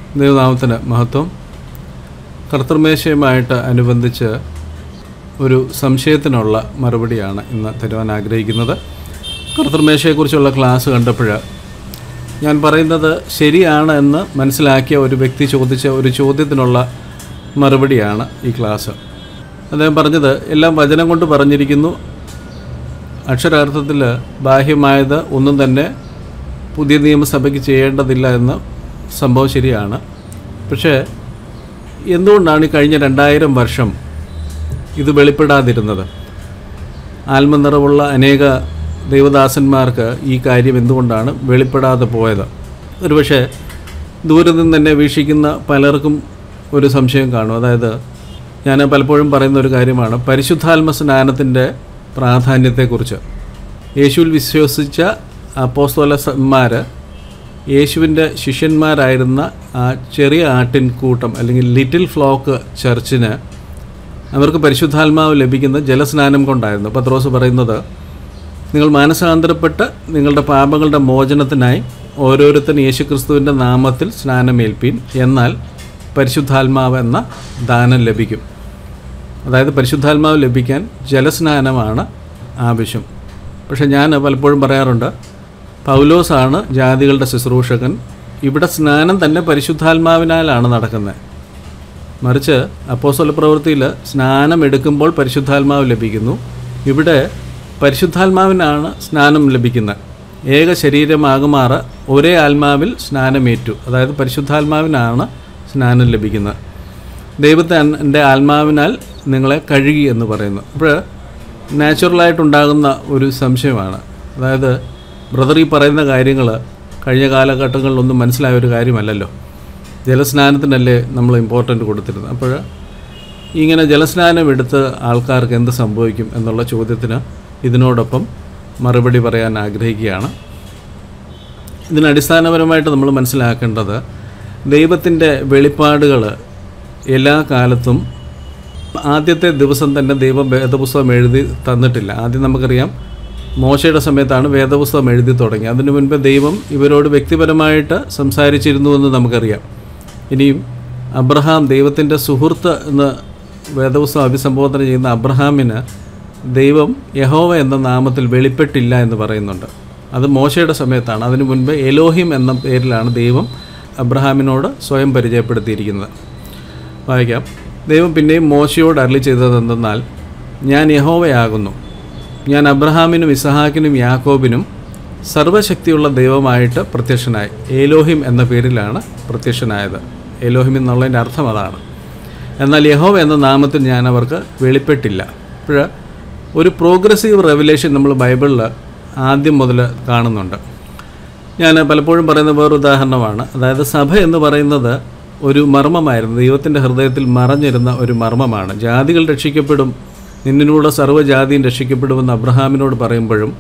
ദൈവനാമത്തിന് മഹത്വം കർത്തൃമേശയുമായിട്ട് അനുബന്ധിച്ച് ഒരു സംശയത്തിനുള്ള മറുപടിയാണ് ഇന്ന് തരുവാൻ ആഗ്രഹിക്കുന്നത് കർത്തൃമേശയെക്കുറിച്ചുള്ള ക്ലാസ് കണ്ടപ്പോൾ ഞാൻ പറയുന്നത് ശരിയാണ് എന്ന് മനസ്സിലാക്കിയ ഒരു വ്യക്തി ചോദിച്ച ഒരു ചോദ്യത്തിനുള്ള മറുപടിയാണ് ഈ ക്ലാസ് അദ്ദേഹം പറഞ്ഞത് എല്ലാം വചനം കൊണ്ട് പറഞ്ഞിരിക്കുന്നു അക്ഷരാർത്ഥത്തിൽ ബാഹ്യമായത് ഒന്നും തന്നെ പുതിയ നിയമസഭയ്ക്ക് ചെയ്യേണ്ടതില്ല എന്ന് സംഭവം ശരിയാണ് പക്ഷേ എന്തുകൊണ്ടാണ് ഈ കഴിഞ്ഞ രണ്ടായിരം വർഷം ഇത് വെളിപ്പെടാതിരുന്നത് ആത്മനിറവുള്ള അനേക ദൈവദാസന്മാർക്ക് ഈ കാര്യം എന്തുകൊണ്ടാണ് വെളിപ്പെടാതെ പോയത് ഒരുപക്ഷെ ദൂരെ നിന്ന് തന്നെ വീക്ഷിക്കുന്ന പലർക്കും ഒരു സംശയം കാണും അതായത് ഞാൻ പലപ്പോഴും പറയുന്ന ഒരു കാര്യമാണ് പരിശുദ്ധാത്മ സ്നാനത്തിൻ്റെ പ്രാധാന്യത്തെക്കുറിച്ച് യേശുവിൽ വിശ്വസിച്ച അപ്പോസ്തോലന്മാർ യേശുവിൻ്റെ ശിഷ്യന്മാരായിരുന്ന ആ ചെറിയ ആട്ടിൻ കൂട്ടം അല്ലെങ്കിൽ ലിറ്റിൽ ഫ്ലോക്ക് ചർച്ചിന് അവർക്ക് പരിശുദ്ധാത്മാവ് ലഭിക്കുന്ന ജലസ്നാനം കൊണ്ടായിരുന്നു പത്രോസ് പറയുന്നത് നിങ്ങൾ മാനസാന്തരപ്പെട്ട് നിങ്ങളുടെ പാപങ്ങളുടെ മോചനത്തിനായി ഓരോരുത്തൻ യേശുക്രിസ്തുവിൻ്റെ നാമത്തിൽ സ്നാനമേൽപ്പീൻ എന്നാൽ പരിശുദ്ധാത്മാവ് എന്ന ദാനം ലഭിക്കും അതായത് പരിശുദ്ധാത്മാവ് ലഭിക്കാൻ ജലസ്നാനമാണ് ആവശ്യം പക്ഷെ ഞാൻ പലപ്പോഴും പറയാറുണ്ട് പൗലോസാണ് ജാതികളുടെ ശുശ്രൂഷകൻ ഇവിടെ സ്നാനം തന്നെ പരിശുദ്ധാത്മാവിനാലാണ് നടക്കുന്നത് മറിച്ച് അപ്പോസ്തല പ്രവൃത്തിയിൽ സ്നാനം എടുക്കുമ്പോൾ പരിശുദ്ധാത്മാവ് ലഭിക്കുന്നു ഇവിടെ പരിശുദ്ധാത്മാവിനാണ് സ്നാനം ലഭിക്കുന്നത് ഏക ശരീരമാകുമാറ് ഒരേ ആത്മാവിൽ സ്നാനമേറ്റു അതായത് പരിശുദ്ധാത്മാവിനാണ് സ്നാനം ലഭിക്കുന്നത് ദൈവത്തെ എൻ്റെ ആത്മാവിനാൽ നിങ്ങളെ കഴുകി എന്ന് പറയുന്നു അപ്പോൾ നാച്ചുറലായിട്ടുണ്ടാകുന്ന ഒരു സംശയമാണ് അതായത് ബ്രദർ ഈ പറയുന്ന കാര്യങ്ങൾ കഴിഞ്ഞ കാലഘട്ടങ്ങളിലൊന്നും മനസ്സിലായ ഒരു കാര്യമല്ലല്ലോ ജലസ്നാനത്തിനല്ലേ നമ്മൾ ഇമ്പോർട്ടൻ്റ് കൊടുത്തിരുന്നത് അപ്പോൾ ഇങ്ങനെ ജലസ്നാനം എടുത്ത് ആൾക്കാർക്ക് എന്ത് സംഭവിക്കും എന്നുള്ള ചോദ്യത്തിന് ഇതിനോടൊപ്പം മറുപടി പറയാൻ ആഗ്രഹിക്കുകയാണ് ഇതിനടിസ്ഥാനപരമായിട്ട് നമ്മൾ മനസ്സിലാക്കേണ്ടത് ദൈവത്തിൻ്റെ വെളിപ്പാടുകൾ എല്ലാ കാലത്തും ആദ്യത്തെ ദിവസം തന്നെ ദൈവം വേദപുസ്തകം എഴുതി തന്നിട്ടില്ല ആദ്യം നമുക്കറിയാം മോശയുടെ സമയത്താണ് വേദപുസ്തകം എഴുതി തുടങ്ങി അതിനു മുൻപ് ദൈവം ഇവരോട് വ്യക്തിപരമായിട്ട് സംസാരിച്ചിരുന്നു എന്ന് നമുക്കറിയാം ഇനിയും അബ്രഹാം ദൈവത്തിൻ്റെ സുഹൃത്ത് എന്ന് വേദപുസ്തകം അഭിസംബോധന ചെയ്യുന്ന അബ്രഹാമിന് ദൈവം യഹോവ എന്ന നാമത്തിൽ വെളിപ്പെട്ടില്ല എന്ന് പറയുന്നുണ്ട് അത് മോശയുടെ സമയത്താണ് അതിനു മുൻപ് എലോഹിം എന്ന പേരിലാണ് ദൈവം അബ്രഹാമിനോട് സ്വയം പരിചയപ്പെടുത്തിയിരിക്കുന്നത് വായിക്കാം ദൈവം പിന്നെയും മോശയോട് അരളി ചെയ്തത് എന്തെന്നാൽ ഞാൻ യഹോവയാകുന്നു ഞാൻ അബ്രഹാമിനും ഇസഹാക്കിനും യാക്കോബിനും സർവശക്തിയുള്ള ദൈവമായിട്ട് പ്രത്യക്ഷനായി ഏലോഹിം എന്ന പേരിലാണ് പ്രത്യക്ഷനായത് ഏലോഹിം എന്നുള്ളതിൻ്റെ അർത്ഥം അതാണ് എന്നാൽ യഹോവ എന്ന നാമത്തിൽ ഞാൻ അവർക്ക് വെളിപ്പെട്ടില്ല അപ്പോൾ ഒരു പ്രോഗ്രസീവ് റെവലേഷൻ നമ്മൾ ബൈബിളിൽ ആദ്യം മുതൽ കാണുന്നുണ്ട് ഞാൻ പലപ്പോഴും പറയുന്ന വേറൊരു ഉദാഹരണമാണ് അതായത് സഭ എന്ന് പറയുന്നത് ഒരു മർമ്മമായിരുന്നു ദൈവത്തിൻ്റെ ഹൃദയത്തിൽ മറഞ്ഞിരുന്ന ഒരു മർമ്മമാണ് ജാതികൾ രക്ഷിക്കപ്പെടും നിന്നിലൂടെ സർവ്വജാതിയും രക്ഷിക്കപ്പെടുമെന്ന് അബ്രഹാമിനോട് പറയുമ്പോഴും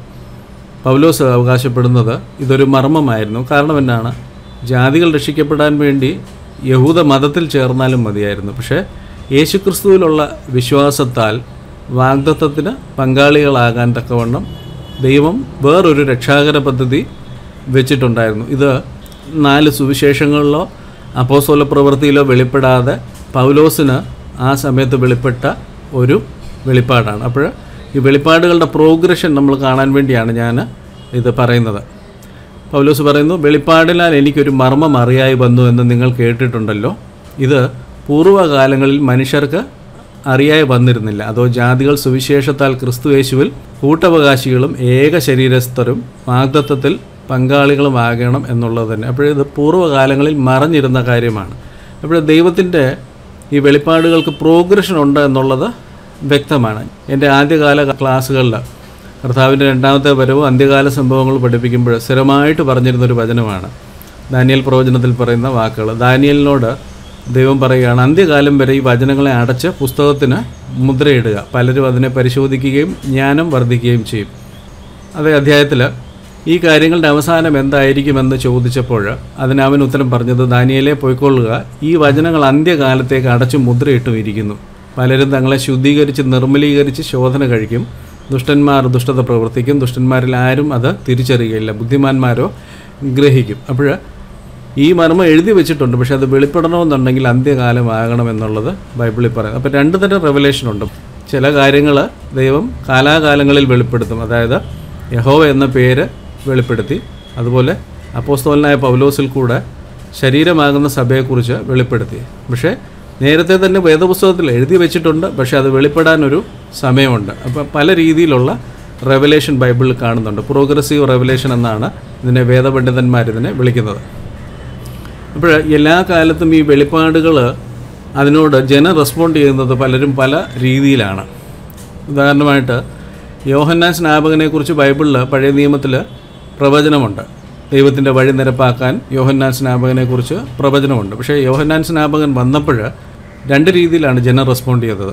പൗലോസ് അവകാശപ്പെടുന്നത് ഇതൊരു മർമ്മമായിരുന്നു കാരണം എന്നാണ് ജാതികൾ രക്ഷിക്കപ്പെടാൻ വേണ്ടി യഹൂദ മതത്തിൽ ചേർന്നാലും മതിയായിരുന്നു പക്ഷേ യേശുക്രിസ്തുവിലുള്ള വിശ്വാസത്താൽ വാഗ്ദത്വത്തിന് പങ്കാളികളാകാൻ തക്കവണ്ണം ദൈവം വേറൊരു രക്ഷാകര പദ്ധതി വെച്ചിട്ടുണ്ടായിരുന്നു ഇത് നാല് സുവിശേഷങ്ങളിലോ അപ്പോസ്തല പ്രവൃത്തിയിലോ വെളിപ്പെടാതെ പൗലോസിന് ആ സമയത്ത് വെളിപ്പെട്ട ഒരു വെളിപ്പാടാണ് അപ്പോൾ ഈ വെളിപ്പാടുകളുടെ പ്രോഗ്രഷൻ നമ്മൾ കാണാൻ വേണ്ടിയാണ് ഞാൻ ഇത് പറയുന്നത് പൗലോസ് പറയുന്നു വെളിപ്പാടിനാൽ എനിക്കൊരു മർമ്മം അറിയായി വന്നു എന്ന് നിങ്ങൾ കേട്ടിട്ടുണ്ടല്ലോ ഇത് പൂർവ്വകാലങ്ങളിൽ മനുഷ്യർക്ക് അറിയായി വന്നിരുന്നില്ല അതോ ജാതികൾ സുവിശേഷത്താൽ ക്രിസ്തു യേശുവിൽ കൂട്ടവകാശികളും ഏക ശരീരസ്ഥരും വാഗ്ദത്വത്തിൽ പങ്കാളികളുമാകണം എന്നുള്ളത് തന്നെ അപ്പോഴിത് പൂർവ്വകാലങ്ങളിൽ മറഞ്ഞിരുന്ന കാര്യമാണ് അപ്പോൾ ദൈവത്തിൻ്റെ ഈ വെളിപ്പാടുകൾക്ക് പ്രോഗ്രഷൻ ഉണ്ട് എന്നുള്ളത് വ്യക്തമാണ് എൻ്റെ ആദ്യകാല ക്ലാസ്സുകളിൽ കർത്താവിൻ്റെ രണ്ടാമത്തെ വരവും അന്ത്യകാല സംഭവങ്ങൾ പഠിപ്പിക്കുമ്പോൾ സ്ഥിരമായിട്ട് പറഞ്ഞിരുന്നൊരു വചനമാണ് ദാനിയൽ പ്രവചനത്തിൽ പറയുന്ന വാക്കുകൾ ദാനിയലിനോട് ദൈവം പറയുകയാണ് അന്ത്യകാലം വരെ ഈ വചനങ്ങളെ അടച്ച് പുസ്തകത്തിന് മുദ്രയിടുക പലരും അതിനെ പരിശോധിക്കുകയും ജ്ഞാനം വർദ്ധിക്കുകയും ചെയ്യും അതേ അധ്യായത്തിൽ ഈ കാര്യങ്ങളുടെ അവസാനം എന്തായിരിക്കുമെന്ന് ചോദിച്ചപ്പോൾ അതിന് അവൻ ഉത്തരം പറഞ്ഞത് ദാനിയലെ പോയിക്കൊള്ളുക ഈ വചനങ്ങൾ അന്ത്യകാലത്തേക്ക് അടച്ചു മുദ്രയിട്ടും ഇരിക്കുന്നു പലരും തങ്ങളെ ശുദ്ധീകരിച്ച് നിർമ്മലീകരിച്ച് ശോധന കഴിക്കും ദുഷ്ടന്മാർ ദുഷ്ടത പ്രവർത്തിക്കും ദുഷ്ടന്മാരിൽ ആരും അത് തിരിച്ചറിയുകയില്ല ബുദ്ധിമാന്മാരോ ഗ്രഹിക്കും അപ്പോൾ ഈ മർമ്മം എഴുതി വെച്ചിട്ടുണ്ട് പക്ഷെ അത് വെളിപ്പെടണമെന്നുണ്ടെങ്കിൽ അന്ത്യകാലമാകണം എന്നുള്ളത് ബൈബിളിൽ പറയുന്നത് അപ്പോൾ രണ്ട് തരം റെവലേഷൻ ഉണ്ട് ചില കാര്യങ്ങൾ ദൈവം കാലാകാലങ്ങളിൽ വെളിപ്പെടുത്തും അതായത് യഹോവ എന്ന പേര് വെളിപ്പെടുത്തി അതുപോലെ അപ്പോസ്തോലനായ പൗലോസിൽ കൂടെ ശരീരമാകുന്ന സഭയെക്കുറിച്ച് വെളിപ്പെടുത്തി പക്ഷേ നേരത്തെ തന്നെ വേദപുസ്തകത്തിൽ എഴുതി വെച്ചിട്ടുണ്ട് പക്ഷേ അത് വെളിപ്പെടാനൊരു സമയമുണ്ട് അപ്പോൾ പല രീതിയിലുള്ള റെവലേഷൻ ബൈബിളിൽ കാണുന്നുണ്ട് പ്രോഗ്രസീവ് റെവലേഷൻ എന്നാണ് ഇതിനെ വേദപണ്ഡിതന്മാർ ഇതിനെ വിളിക്കുന്നത് അപ്പോൾ എല്ലാ കാലത്തും ഈ വെളിപ്പാടുകൾ അതിനോട് ജനം റെസ്പോണ്ട് ചെയ്യുന്നത് പലരും പല രീതിയിലാണ് ഉദാഹരണമായിട്ട് യോഹന്നാൻ സ്നാപകനെക്കുറിച്ച് ബൈബിളിൽ പഴയ നിയമത്തിൽ പ്രവചനമുണ്ട് ദൈവത്തിൻ്റെ വഴി നിരപ്പാക്കാൻ യോഹന്നാൻ സ്നാപകനെക്കുറിച്ച് പ്രവചനമുണ്ട് പക്ഷേ യോഹന്നാൻ സ്നാപകൻ വന്നപ്പോൾ രണ്ട് രീതിയിലാണ് ജനം റെസ്പോണ്ട് ചെയ്തത്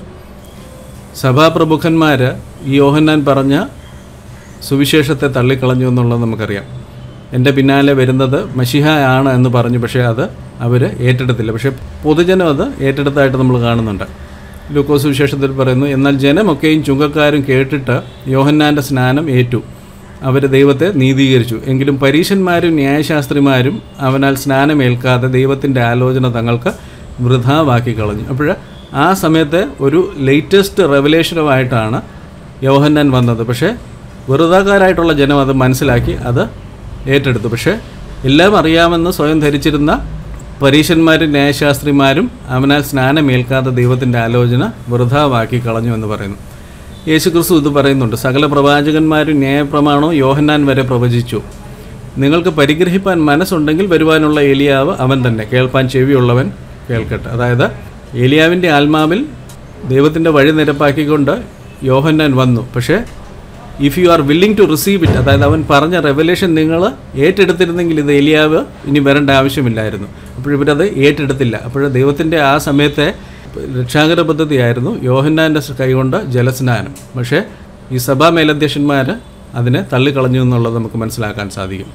സഭാപ്രമുഖന്മാർ ഈ യോഹന്നാൻ പറഞ്ഞ സുവിശേഷത്തെ തള്ളിക്കളഞ്ഞു എന്നുള്ളത് നമുക്കറിയാം എൻ്റെ പിന്നാലെ വരുന്നത് മഷിഹ ആണ് എന്ന് പറഞ്ഞു പക്ഷേ അത് അവർ ഏറ്റെടുത്തില്ല പക്ഷേ പൊതുജനം അത് ഏറ്റെടുത്തായിട്ട് നമ്മൾ കാണുന്നുണ്ട് ലൂക്കോസ് സുവിശേഷത്തിൽ പറയുന്നു എന്നാൽ ജനമൊക്കെയും ചുങ്കക്കാരും കേട്ടിട്ട് യോഹന്നാൻ്റെ സ്നാനം ഏറ്റു അവർ ദൈവത്തെ നീതീകരിച്ചു എങ്കിലും പരീശന്മാരും ന്യായശാസ്ത്രിമാരും അവനാൽ സ്നാനമേൽക്കാതെ ദൈവത്തിൻ്റെ ആലോചന തങ്ങൾക്ക് വൃഥാവാക്കി കളഞ്ഞു അപ്പോൾ ആ സമയത്ത് ഒരു ലേറ്റസ്റ്റ് റെവലേഷനുമായിട്ടാണ് യോഹന്നാൻ വന്നത് പക്ഷേ വെറുതാക്കാരായിട്ടുള്ള ജനം അത് മനസ്സിലാക്കി അത് ഏറ്റെടുത്തു പക്ഷേ എല്ലാം അറിയാമെന്ന് സ്വയം ധരിച്ചിരുന്ന പരീശന്മാരും ന്യായശാസ്ത്രിമാരും അവനാൽ സ്നാനമേൽക്കാത്ത ദൈവത്തിൻ്റെ ആലോചന വൃഥാവാക്കി കളഞ്ഞു എന്ന് പറയുന്നു യേശുക്രിസ്തു ഇത് പറയുന്നുണ്ട് സകല പ്രവാചകന്മാരും ന്യായപ്രമാണവും യോഹന്നാൻ വരെ പ്രവചിച്ചു നിങ്ങൾക്ക് പരിഗ്രഹിപ്പാൻ മനസ്സുണ്ടെങ്കിൽ വരുവാനുള്ള ഏലിയാവ് അവൻ തന്നെ കേൾപ്പാൻ ചെവിയുള്ളവൻ കേൾക്കട്ടെ അതായത് ഏലിയാവിൻ്റെ ആത്മാവിൽ ദൈവത്തിൻ്റെ വഴി നിരപ്പാക്കിക്കൊണ്ട് യോഹന്നാൻ വന്നു പക്ഷേ if you are willing to receive it അതായത് അവൻ പറഞ്ഞ റെവലേഷൻ നിങ്ങൾ ഏറ്റെടുത്തിരുന്നെങ്കിൽ ഇത് എലിയാവ് ഇനി വരേണ്ട ആവശ്യമില്ലായിരുന്നു അപ്പോൾ ഇവരത് ഏറ്റെടുത്തില്ല അപ്പോൾ ദൈവത്തിൻ്റെ ആ സമയത്തെ രക്ഷാകര പദ്ധതിയായിരുന്നു യോഹന്നാൻ്റെ കൈകൊണ്ട് ജലസ്നാനം പക്ഷേ ഈ സഭാ മേലധ്യക്ഷന്മാർ അതിനെ തള്ളിക്കളഞ്ഞു എന്നുള്ളത് നമുക്ക് മനസ്സിലാക്കാൻ സാധിക്കും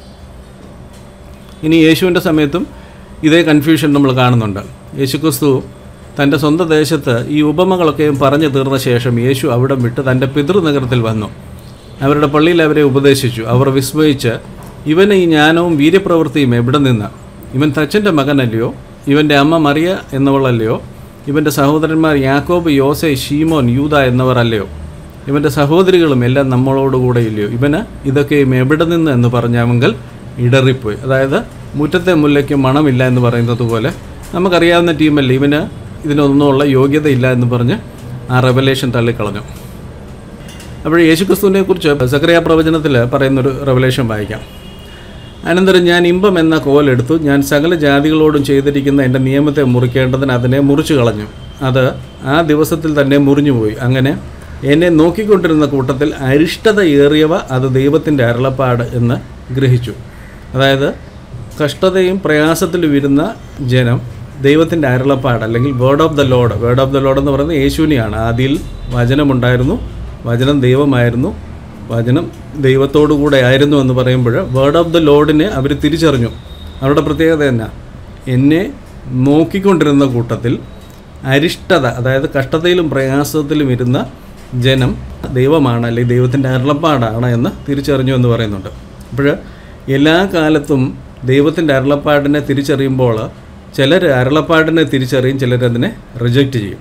ഇനി യേശുവിൻ്റെ സമയത്തും ഇതേ കൺഫ്യൂഷൻ നമ്മൾ കാണുന്നുണ്ട് യേശുക്രിസ്തു തൻ്റെ സ്വന്തം ദേശത്ത് ഈ ഉപമകളൊക്കെയും പറഞ്ഞു തീർന്ന ശേഷം യേശു അവിടെ വിട്ട് തൻ്റെ പിതൃനഗരത്തിൽ വന്നു അവരുടെ പള്ളിയിൽ അവരെ ഉപദേശിച്ചു അവർ വിസ്മയിച്ച് ഇവന് ഈ ജ്ഞാനവും വീര്യപ്രവൃത്തിയും എവിടെ നിന്ന് ഇവൻ തച്ചൻ്റെ മകനല്ലയോ ഇവൻ്റെ അമ്മ മറിയ എന്നവളല്ലയോ ഇവൻ്റെ സഹോദരന്മാർ യാക്കോബ് യോസെ ഷീമോൻ യൂത എന്നിവർ അല്ലയോ ഇവൻ്റെ സഹോദരികളും എല്ലാം നമ്മളോടുകൂടെ ഇല്ലയോ ഇവന് ഇതൊക്കെയും എവിടെ നിന്ന് എന്ന് പറഞ്ഞാമെങ്കിൽ ഇടറിപ്പോയി അതായത് മുറ്റത്തെ മുല്ലയ്ക്ക് മണമില്ല എന്ന് പറയുന്നത് പോലെ നമുക്കറിയാവുന്ന ടീമല്ലേ ഇവന് ഇതിനൊന്നുമുള്ള യോഗ്യതയില്ല എന്ന് പറഞ്ഞ് ആ റെവലേഷൻ തള്ളിക്കളഞ്ഞു അപ്പോൾ യേശുക്രിസ്തുവിനെ കുറിച്ച് സക്രിയ പ്രവചനത്തിൽ പറയുന്നൊരു റെവലേഷൻ വായിക്കാം അനന്തരം ഞാൻ ഇമ്പം എന്ന കോലെടുത്തു ഞാൻ സകല ജാതികളോടും ചെയ്തിരിക്കുന്ന എൻ്റെ നിയമത്തെ മുറിക്കേണ്ടതിന് അതിനെ മുറിച്ചു കളഞ്ഞു അത് ആ ദിവസത്തിൽ തന്നെ മുറിഞ്ഞുപോയി അങ്ങനെ എന്നെ നോക്കിക്കൊണ്ടിരുന്ന കൂട്ടത്തിൽ അരിഷ്ടത ഏറിയവ അത് ദൈവത്തിൻ്റെ അരുളപ്പാട് എന്ന് ഗ്രഹിച്ചു അതായത് കഷ്ടതയും പ്രയാസത്തിലും ഇരുന്ന ജനം ദൈവത്തിൻ്റെ അരുളപ്പാട് അല്ലെങ്കിൽ word of the Lord word of the Lord എന്ന് പറയുന്നത് യേശുവിനെയാണ് ആദിയിൽ വചനമുണ്ടായിരുന്നു വചനം ദൈവമായിരുന്നു വചനം ദൈവത്തോടു കൂടെ ആയിരുന്നു എന്ന് പറയുമ്പോൾ വേർഡ് ഓഫ് ദ ലോഡിനെ അവർ തിരിച്ചറിഞ്ഞു അവരുടെ പ്രത്യേകത എന്നാ എന്നെ നോക്കിക്കൊണ്ടിരുന്ന കൂട്ടത്തിൽ അരിഷ്ടത അതായത് കഷ്ടതയിലും പ്രയാസത്തിലും ഇരുന്ന ജനം ദൈവമാണ് അല്ലെങ്കിൽ ദൈവത്തിൻ്റെ അരുളപ്പാടാണ് എന്ന് തിരിച്ചറിഞ്ഞു എന്ന് പറയുന്നുണ്ട് അപ്പോൾ എല്ലാ കാലത്തും ദൈവത്തിൻ്റെ അരുളപ്പാടിനെ തിരിച്ചറിയുമ്പോൾ ചിലർ അരുളപ്പാടിനെ തിരിച്ചറിയും ചിലരതിനെ റിജക്റ്റ് ചെയ്യും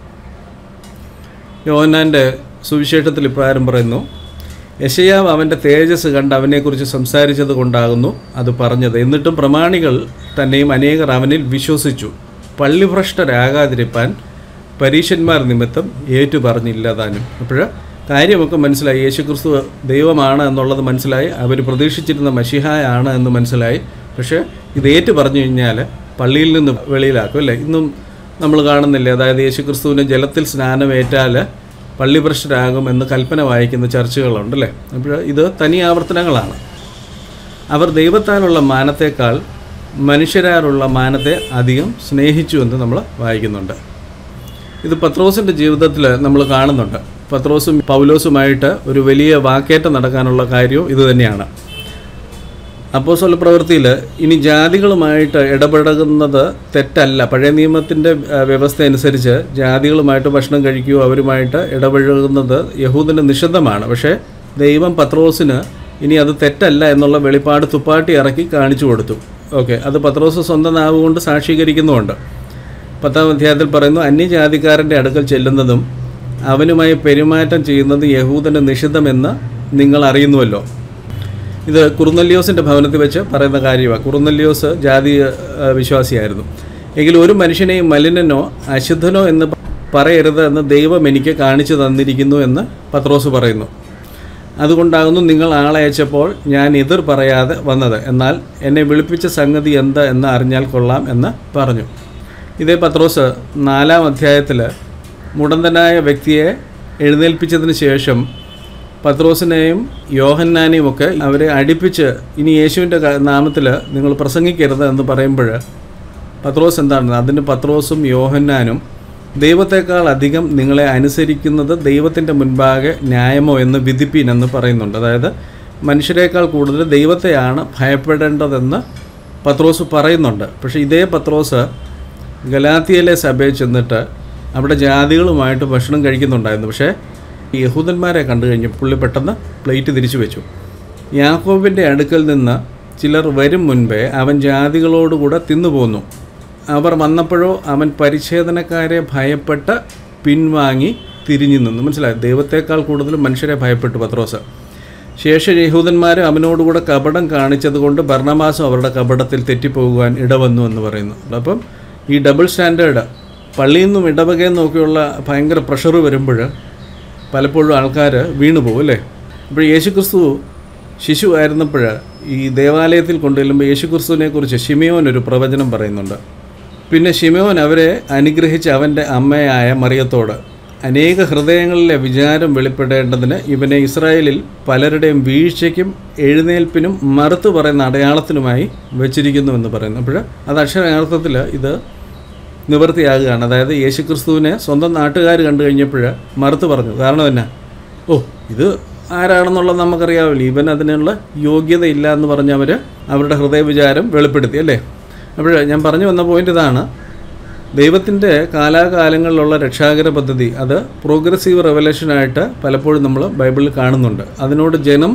യോഹന്നാൻ്റെ സുവിശേഷത്തിൽ ഇപ്രകാരം പറയുന്നു യശയാവ് അവൻ്റെ തേജസ് കണ്ട് അവനെക്കുറിച്ച് സംസാരിച്ചത് കൊണ്ടാകുന്നു അത് പറഞ്ഞത് എന്നിട്ടും പ്രമാണികൾ തന്നെയും അനേകർ അവനിൽ വിശ്വസിച്ചു പള്ളിഭ്രഷ്ടരാകാതിരിപ്പാൻ പരീശന്മാർ നിമിത്തം ഏറ്റു പറഞ്ഞില്ല താനും അപ്പോൾ കാര്യമൊക്കെ മനസ്സിലായി യേശുക്രിസ്തു ദൈവമാണ് എന്നുള്ളത് മനസ്സിലായി അവർ പ്രതീക്ഷിച്ചിരുന്ന മഷിഹായാണ് എന്ന് മനസ്സിലായി പക്ഷേ ഇത് ഏറ്റു പറഞ്ഞു കഴിഞ്ഞാൽ പള്ളിയിൽ നിന്ന് വെളിയിലാക്കും അല്ലേ ഇന്നും നമ്മൾ കാണുന്നില്ലേ അതായത് യേശുക്രിസ്തുവിന് ജലത്തിൽ സ്നാനമേറ്റാൽ പള്ളിഭ്രഷ്ടരാകും എന്ന് കൽപ്പന വായിക്കുന്ന ചർച്ചകളുണ്ടല്ലേ അപ്പോൾ ഇത് തനി ആവർത്തനങ്ങളാണ് അവർ ദൈവത്താലുള്ള മാനത്തേക്കാൾ മനുഷ്യരാലുള്ള മാനത്തെ അധികം സ്നേഹിച്ചു എന്ന് നമ്മൾ വായിക്കുന്നുണ്ട് ഇത് പത്രോസിൻ്റെ ജീവിതത്തിൽ നമ്മൾ കാണുന്നുണ്ട് പത്രോസും പൗലോസുമായിട്ട് ഒരു വലിയ വാക്കേറ്റം നടക്കാനുള്ള കാര്യവും ഇത് തന്നെയാണ് അപ്പോസ്തല പ്രവൃത്തിയിൽ ഇനി ജാതികളുമായിട്ട് ഇടപെടുന്നത് തെറ്റല്ല പഴയ നിയമത്തിൻ്റെ വ്യവസ്ഥ അനുസരിച്ച് ജാതികളുമായിട്ട് ഭക്ഷണം കഴിക്കുകയോ അവരുമായിട്ട് ഇടപഴകുന്നത് യഹൂദിന് നിഷിദ്ധമാണ് പക്ഷേ ദൈവം പത്രോസിന് ഇനി അത് തെറ്റല്ല എന്നുള്ള വെളിപ്പാട് തുപ്പാട്ടി ഇറക്കി കാണിച്ചു കൊടുത്തു ഓക്കെ അത് പത്രോസ് സ്വന്തം നാവ് കൊണ്ട് സാക്ഷീകരിക്കുന്നുമുണ്ട് പത്താം അധ്യായത്തിൽ പറയുന്നു അന്യജാതിക്കാരൻ്റെ അടുക്കൽ ചെല്ലുന്നതും അവനുമായി പെരുമാറ്റം ചെയ്യുന്നത് യഹൂദന് നിഷിദ്ധമെന്ന് നിങ്ങൾ അറിയുന്നുവല്ലോ ഇത് കുറുന്നല്യോസിൻ്റെ ഭവനത്തിൽ വെച്ച് പറയുന്ന കാര്യമാണ് കുറുന്നല്യോസ് ജാതീയ ആ, വിശ്വാസിയായിരുന്നു എങ്കിലും ഒരു മനുഷ്യനെയും മലിനനോ അശുദ്ധനോ എന്ന് പറയരുത് എന്ന് ദൈവം എനിക്ക് കാണിച്ചു തന്നിരിക്കുന്നു എന്ന് പത്രോസ് പറയുന്നു അതുകൊണ്ടാകുന്നു നിങ്ങൾ ആളെ അയച്ചപ്പോൾ ഞാൻ എതിർ പറയാതെ വന്നത് എന്നാൽ എന്നെ വിളിപ്പിച്ച സംഗതി എന്ത് എന്ന് അറിഞ്ഞാൽ കൊള്ളാം എന്ന് പറഞ്ഞു ഇതേ പത്രോസ് നാലാം അധ്യായത്തിൽ മുടന്തനായ വ്യക്തിയെ എഴുന്നേൽപ്പിച്ചതിന് ശേഷം പത്രോസിനെയും യോഹന്നാനെയും ഒക്കെ അവരെ അടുപ്പിച്ച് ഇനി യേശുവിൻ്റെ നാമത്തിൽ നിങ്ങൾ പ്രസംഗിക്കരുത് എന്ന് പറയുമ്പോൾ പത്രോസ് എന്താണ് അതിന് പത്രോസും യോഹന്നാനും ദൈവത്തെക്കാൾ അധികം നിങ്ങളെ അനുസരിക്കുന്നത് ദൈവത്തിൻ്റെ മുൻപാകെ ന്യായമോ എന്ന് വിധിപ്പീൻ എന്ന് പറയുന്നുണ്ട് അതായത് മനുഷ്യരെക്കാൾ കൂടുതൽ ദൈവത്തെയാണ് ഭയപ്പെടേണ്ടതെന്ന് പത്രോസ് പറയുന്നുണ്ട് പക്ഷേ ഇതേ പത്രോസ് ഗലാത്തിയയിലെ സഭയിൽ ചെന്നിട്ട് അവിടെ ജാതികളുമായിട്ട് ഭക്ഷണം കഴിക്കുന്നുണ്ടായിരുന്നു പക്ഷേ ഈ യഹൂദന്മാരെ കണ്ടു കഴിഞ്ഞ് പുള്ളി പെട്ടെന്ന് പ്ലേറ്റ് തിരിച്ചു വെച്ചു യാക്കോബിൻ്റെ അടുക്കൽ നിന്ന് ചിലർ വരും മുൻപേ അവൻ ജാതികളോടുകൂടെ തിന്നുപോന്നു അവർ വന്നപ്പോഴോ അവൻ പരിച്ഛേദനക്കാരെ ഭയപ്പെട്ട് പിൻവാങ്ങി തിരിഞ്ഞു നിന്നു മനസ്സിലായി ദൈവത്തെക്കാൾ കൂടുതൽ മനുഷ്യരെ ഭയപ്പെട്ടു പത്രോസ് ശേഷം യഹൂദന്മാർ അവനോടുകൂടെ കപടം കാണിച്ചതുകൊണ്ട് ഭരണമാസം അവരുടെ കപടത്തിൽ തെറ്റിപ്പോകുവാൻ ഇടവന്നു എന്ന് പറയുന്നു അപ്പം ഈ ഡബിൾ സ്റ്റാൻഡേർഡ് പള്ളിയിൽ നിന്നും ഇടവകയിൽ നിന്നൊക്കെയുള്ള ഭയങ്കര പ്രഷർ വരുമ്പോൾ പലപ്പോഴും ആൾക്കാർ വീണു പോകും അല്ലേ അപ്പോൾ യേശുക്രിസ്തു ശിശു ആയിരുന്നപ്പോൾ ഈ ദേവാലയത്തിൽ കൊണ്ടുവരുമ്പോൾ യേശുക്രിസ്തുവിനെ കുറിച്ച് ഷിമിയോൻ ഒരു പ്രവചനം പറയുന്നുണ്ട് പിന്നെ ഷിമോൻ അവരെ അനുഗ്രഹിച്ച് അവൻ്റെ അമ്മയായ മറിയത്തോട് അനേക ഹൃദയങ്ങളിലെ വിചാരം വെളിപ്പെടേണ്ടതിന് ഇവനെ ഇസ്രായേലിൽ പലരുടെയും വീഴ്ചയ്ക്കും എഴുന്നേൽപ്പിനും മറുത്തു പറയുന്ന അടയാളത്തിനുമായി വെച്ചിരിക്കുന്നു എന്ന് പറയുന്നു അപ്പോൾ അത് അക്ഷരാർത്ഥത്തിൽ ഇത് നിവൃത്തിയാകുകയാണ് അതായത് യേശുക്രിസ്തുവിനെ സ്വന്തം നാട്ടുകാർ കണ്ടു കഴിഞ്ഞപ്പോൾ മറുത്ത് പറഞ്ഞു കാരണം എന്നാ ഓ ഇത് ആരാണെന്നുള്ളത് നമുക്കറിയാവില്ല ഇവൻ അതിനുള്ള യോഗ്യതയില്ല എന്ന് പറഞ്ഞ് അവർ അവരുടെ ഹൃദയവിചാരം വെളിപ്പെടുത്തി അല്ലേ അപ്പോൾ ഞാൻ പറഞ്ഞു വന്ന പോയിന്റ് ഇതാണ് ദൈവത്തിൻ്റെ കാലാകാലങ്ങളിലുള്ള രക്ഷാകര പദ്ധതി അത് പ്രോഗ്രസീവ് റെവലേഷനായിട്ട് പലപ്പോഴും നമ്മൾ ബൈബിളിൽ കാണുന്നുണ്ട് അതിനോട് ജനം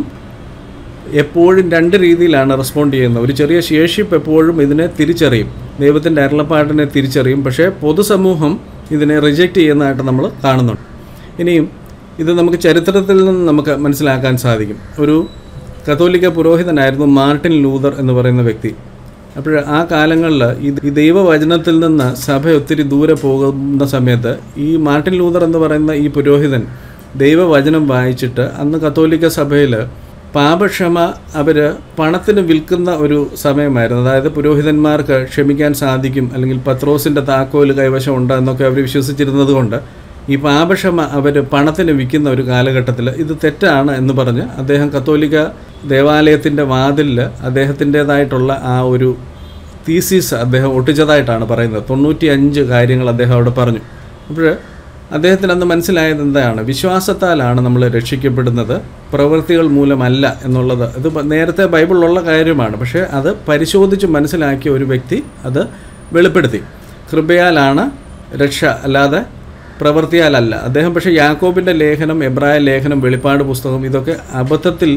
എപ്പോഴും രണ്ട് രീതിയിലാണ് റെസ്പോണ്ട് ചെയ്യുന്നത് ഒരു ചെറിയ ശേഷിപ്പ് എപ്പോഴും ഇതിനെ തിരിച്ചറിയും ദൈവത്തിൻ്റെ അരുളപ്പാടിനെ തിരിച്ചറിയും പക്ഷേ പൊതുസമൂഹം ഇതിനെ റിജക്റ്റ് ചെയ്യുന്നതായിട്ട് നമ്മൾ കാണുന്നുണ്ട് ഇനിയും ഇത് നമുക്ക് ചരിത്രത്തിൽ നിന്ന് നമുക്ക് മനസ്സിലാക്കാൻ സാധിക്കും ഒരു കത്തോലിക്ക പുരോഹിതനായിരുന്നു മാർട്ടിൻ ലൂതർ എന്ന് പറയുന്ന വ്യക്തി അപ്പോൾ ആ കാലങ്ങളിൽ ഈ ഈ ദൈവവചനത്തിൽ നിന്ന് സഭ ഒത്തിരി ദൂരെ പോകുന്ന സമയത്ത് ഈ മാർട്ടിൻ ലൂതർ എന്ന് പറയുന്ന ഈ പുരോഹിതൻ ദൈവവചനം വായിച്ചിട്ട് അന്ന് കത്തോലിക്ക സഭയിൽ പാപക്ഷമ അവർ പണത്തിന് വിൽക്കുന്ന ഒരു സമയമായിരുന്നു അതായത് പുരോഹിതന്മാർക്ക് ക്ഷമിക്കാൻ സാധിക്കും അല്ലെങ്കിൽ പത്രോസിൻ്റെ താക്കോല് കൈവശം ഉണ്ട് എന്നൊക്കെ അവർ വിശ്വസിച്ചിരുന്നത് കൊണ്ട് ഈ പാപക്ഷമ അവർ പണത്തിന് വിൽക്കുന്ന ഒരു കാലഘട്ടത്തിൽ ഇത് തെറ്റാണ് എന്ന് പറഞ്ഞ് അദ്ദേഹം കത്തോലിക്ക ദേവാലയത്തിൻ്റെ വാതിലിൽ അദ്ദേഹത്തിൻ്റേതായിട്ടുള്ള ആ ഒരു തീസീസ് അദ്ദേഹം ഒട്ടിച്ചതായിട്ടാണ് പറയുന്നത് തൊണ്ണൂറ്റി അഞ്ച് കാര്യങ്ങൾ അദ്ദേഹം അവിടെ പറഞ്ഞു അപ്പോൾ അദ്ദേഹത്തിന് അന്ന് മനസ്സിലായത് എന്താണ് വിശ്വാസത്താലാണ് നമ്മൾ രക്ഷിക്കപ്പെടുന്നത് പ്രവൃത്തികൾ മൂലമല്ല എന്നുള്ളത് ഇത് പ- നേരത്തെ ബൈബിളിലുള്ള കാര്യമാണ് പക്ഷേ അത് പരിശോധിച്ച് മനസ്സിലാക്കിയ ഒരു വ്യക്തി അത് വെളിപ്പെടുത്തി കൃപയാലാണ് രക്ഷ അല്ലാതെ പ്രവൃത്തിയാലല്ല അദ്ദേഹം പക്ഷേ യാക്കോബിൻ്റെ ലേഖനം എബ്രായ ലേഖനം വെളിപ്പാട് പുസ്തകം ഇതൊക്കെ അബദ്ധത്തിൽ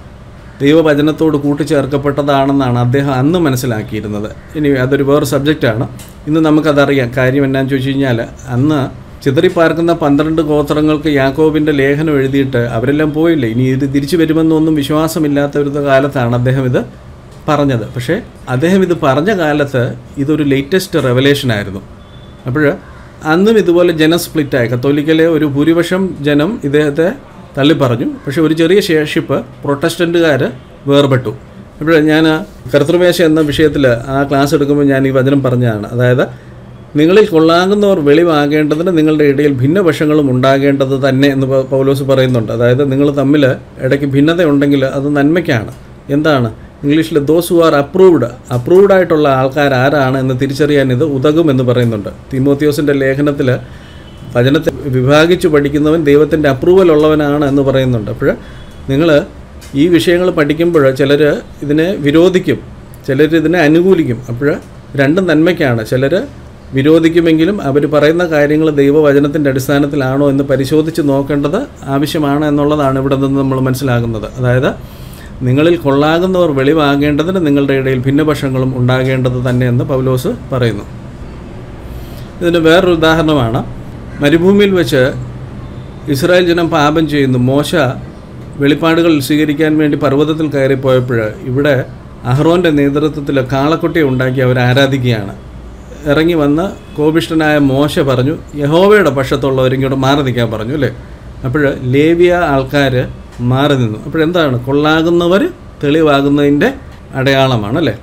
ദൈവവചനത്തോട് കൂട്ടിച്ചേർക്കപ്പെട്ടതാണെന്നാണ് അദ്ദേഹം അന്ന് മനസ്സിലാക്കിയിരുന്നത് ഇനി അതൊരു വേറെ സബ്ജക്റ്റാണ് ഇന്ന് നമുക്കതറിയാം കാര്യം എന്നാന്ന് ചോദിച്ചു കഴിഞ്ഞാൽ അന്ന് ചിതറിപ്പാർക്കുന്ന പന്ത്രണ്ട് ഗോത്രങ്ങൾക്ക് യാക്കോബിൻ്റെ ലേഖനം എഴുതിയിട്ട് അവരെല്ലാം പോയില്ലേ ഇനി ഇത് തിരിച്ചു വരുമെന്നൊന്നും വിശ്വാസമില്ലാത്ത ഒരു കാലത്താണ് അദ്ദേഹം ഇത് പറഞ്ഞത് പക്ഷേ അദ്ദേഹം ഇത് പറഞ്ഞ കാലത്ത് ഇതൊരു ലേറ്റസ്റ്റ് റെവലേഷൻ ആയിരുന്നു അപ്പോൾ അന്നും ഇതുപോലെ ജനം സ്പ്ലിറ്റായി കത്തോലിക്കയിലെ ഒരു ഭൂരിപക്ഷം ജനം ഇദ്ദേഹത്തെ തള്ളിപ്പറഞ്ഞു പക്ഷെ ഒരു ചെറിയ ശേഷിപ്പ് പ്രൊട്ടസ്റ്റൻറ്റുകാർ വേർപെട്ടു അപ്പോൾ ഞാൻ കർത്തൃമേശ എന്ന വിഷയത്തിൽ ആ ക്ലാസ് എടുക്കുമ്പോൾ ഞാൻ ഈ വചനം പറഞ്ഞതാണ് അതായത് നിങ്ങളിൽ കൊള്ളാകുന്നവർ വെളിവാകേണ്ടതിന് നിങ്ങളുടെ ഇടയിൽ ഭിന്നപക്ഷങ്ങളും ഉണ്ടാകേണ്ടത് തന്നെ എന്ന് പ- പൗലോസ് പറയുന്നുണ്ട് അതായത് നിങ്ങൾ തമ്മിൽ ഇടയ്ക്ക് ഭിന്നത ഉണ്ടെങ്കിൽ അത് നന്മയ്ക്കാണ് എന്താണ് ഇംഗ്ലീഷിൽ those who are approved approved ആയിട്ടുള്ള ആൾക്കാർ ആരാണ് എന്ന് തിരിച്ചറിയാൻ ഇത് ഉതകുമെന്ന് പറയുന്നുണ്ട് തിമോത്തിയോസിൻ്റെ ലേഖനത്തിൽ വചനത്തെ വിഭാഗിച്ചു പഠിക്കുന്നവൻ ദൈവത്തിൻ്റെ അപ്രൂവൽ ഉള്ളവനാണ് എന്ന് പറയുന്നുണ്ട് അപ്പോൾ നിങ്ങൾ ഈ വിഷയങ്ങൾ പഠിക്കുമ്പോൾ ചിലർ ഇതിനെ വിരോധിക്കും ചിലർ ഇതിനെ അനുകൂലിക്കും അപ്പോൾ രണ്ടും നന്മയ്ക്കാണ് ചിലർ വിരോധിക്കുമെങ്കിലും അവർ പറയുന്ന കാര്യങ്ങൾ ദൈവവചനത്തിൻ്റെ അടിസ്ഥാനത്തിലാണോ എന്ന് പരിശോധിച്ച് നോക്കേണ്ടത് ആവശ്യമാണ് എന്നുള്ളതാണ് ഇവിടെ നിന്ന് നമ്മൾ മനസ്സിലാകുന്നത് അതായത് നിങ്ങളിൽ കൊള്ളാകുന്നവർ വെളിവാകേണ്ടതിന് നിങ്ങളുടെ ഇടയിൽ ഭിന്നപക്ഷങ്ങളും ഉണ്ടാകേണ്ടത് തന്നെയെന്ന് പൗലോസ് പറയുന്നു ഇതിന് വേറൊരു ഉദാഹരണമാണ് മരുഭൂമിയിൽ വെച്ച് ഇസ്രായേൽ ജനം പാപം ചെയ്യുന്നു മോശ വെളിപ്പാടുകൾ സ്വീകരിക്കാൻ വേണ്ടി പർവ്വതത്തിൽ കയറിപ്പോയപ്പോൾ ഇവിടെ അഹ്റോൻ്റെ നേതൃത്വത്തിൽ കാളക്കുട്ടിയെ ഉണ്ടാക്കി അവർ ആരാധിക്കുകയാണ് ഇറങ്ങി വന്ന് കോപിഷ്ഠനായ മോശ പറഞ്ഞു യഹോവയുടെ പക്ഷത്തുള്ളവർ ഇങ്ങോട്ട് മാറി നിൽക്കാൻ പറഞ്ഞു അല്ലേ അപ്പോൾ ലേവിയ ആൾക്കാർ മാറി നിന്നു അപ്പോഴെന്താണ് കൊള്ളാകുന്നവർ തെളിവാകുന്നതിൻ്റെ അടയാളമാണ് അല്ലേ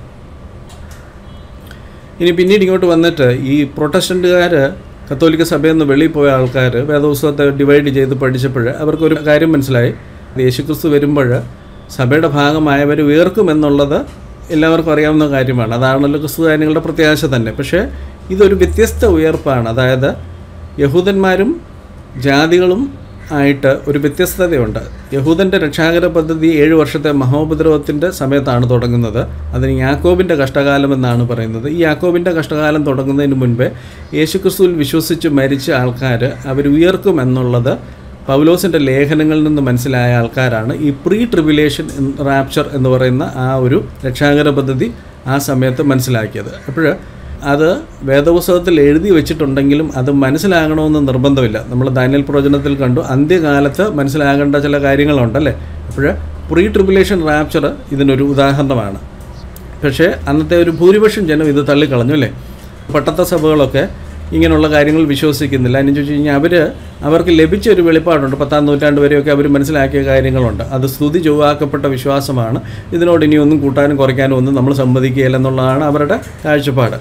ഇനി പിന്നീട് ഇങ്ങോട്ട് വന്നിട്ട് ഈ പ്രൊട്ടസ്റ്റൻറ്റുകാർ കത്തോലിക്ക സഭയിൽ നിന്ന് വെളിയിൽ പോയ ആൾക്കാർ വേദപുസ്തകത്തെ ഡിവൈഡ് ചെയ്ത് പഠിച്ചപ്പോൾ അവർക്കൊരു കാര്യം മനസ്സിലായി യേശുക്രിസ്തു വരുമ്പോൾ സഭയുടെ ഭാഗമായവർ ഉയർക്കുമെന്നുള്ളത് എല്ലാവർക്കും അറിയാവുന്ന കാര്യമാണ് അതാണല്ലോ ക്രിസ്തുകാരികളുടെ പ്രത്യാശ തന്നെ പക്ഷേ ഇതൊരു വ്യത്യസ്ത ഉയർപ്പാണ് അതായത് യഹൂദന്മാരും ജാതികളും ആയിട്ട് ഒരു വ്യത്യസ്തതയുണ്ട് യഹൂദൻ്റെ രക്ഷാകര പദ്ധതി ഏഴ് വർഷത്തെ മഹോപദ്രവത്തിൻ്റെ സമയത്താണ് തുടങ്ങുന്നത് അതിന് യാക്കോബിൻ്റെ കഷ്ടകാലം എന്നാണ് പറയുന്നത് ഈ യാക്കോബിൻ്റെ കഷ്ടകാലം തുടങ്ങുന്നതിന് മുൻപേ യേശുക്രിസ്തുവിൽ വിശ്വസിച്ച് മരിച്ച ആൾക്കാർ അവർ ഉയർക്കുമെന്നുള്ളത് പൗലോസിൻ്റെ ലേഖനങ്ങളിൽ നിന്ന് മനസ്സിലായ ആൾക്കാരാണ് ഈ പ്രീ ട്രിബുലേഷൻ റാപ്ചർ എന്ന് പറയുന്ന ആ ഒരു രക്ഷാകര പദ്ധതി ആ സമയത്ത് മനസ്സിലാക്കിയത് അപ്പോൾ അത് വേദപുസ്തകത്തിൽ എഴുതി വെച്ചിട്ടുണ്ടെങ്കിലും അത് മനസ്സിലാകണമെന്ന് നിർബന്ധമില്ല നമ്മൾ ദാനിയൽ പ്രവചനത്തിൽ കണ്ടു അന്ത്യകാലത്ത് മനസ്സിലാകേണ്ട ചില കാര്യങ്ങളുണ്ടല്ലേ അപ്പോൾ പ്രീ ട്രിബുലേഷൻ റാപ്ചർ ഇതിനൊരു ഉദാഹരണമാണ് പക്ഷേ അന്നത്തെ ഒരു ഭൂരിപക്ഷം ജനം ഇത് തള്ളിക്കളഞ്ഞു അല്ലേ പട്ടത്ത സഭകളൊക്കെ ഇങ്ങനെയുള്ള കാര്യങ്ങൾ വിശ്വസിക്കുന്നില്ല അതിന് ചോദിച്ചു കഴിഞ്ഞാൽ അവർ അവർക്ക് ലഭിച്ച ഒരു വെളിപ്പാടുണ്ട് പത്താം നൂറ്റാണ്ട് വരെയൊക്കെ അവർ മനസ്സിലാക്കിയ കാര്യങ്ങളുണ്ട് അത് സ്തുതി ചൊവ്വാക്കപ്പെട്ട വിശ്വാസമാണ് ഇതിനോട് ഇനിയൊന്നും കൂട്ടാനും കുറയ്ക്കാനും ഒന്നും നമ്മൾ സമ്മതിക്കുകയില്ല എന്നുള്ളതാണ് അവരുടെ കാഴ്ചപ്പാട്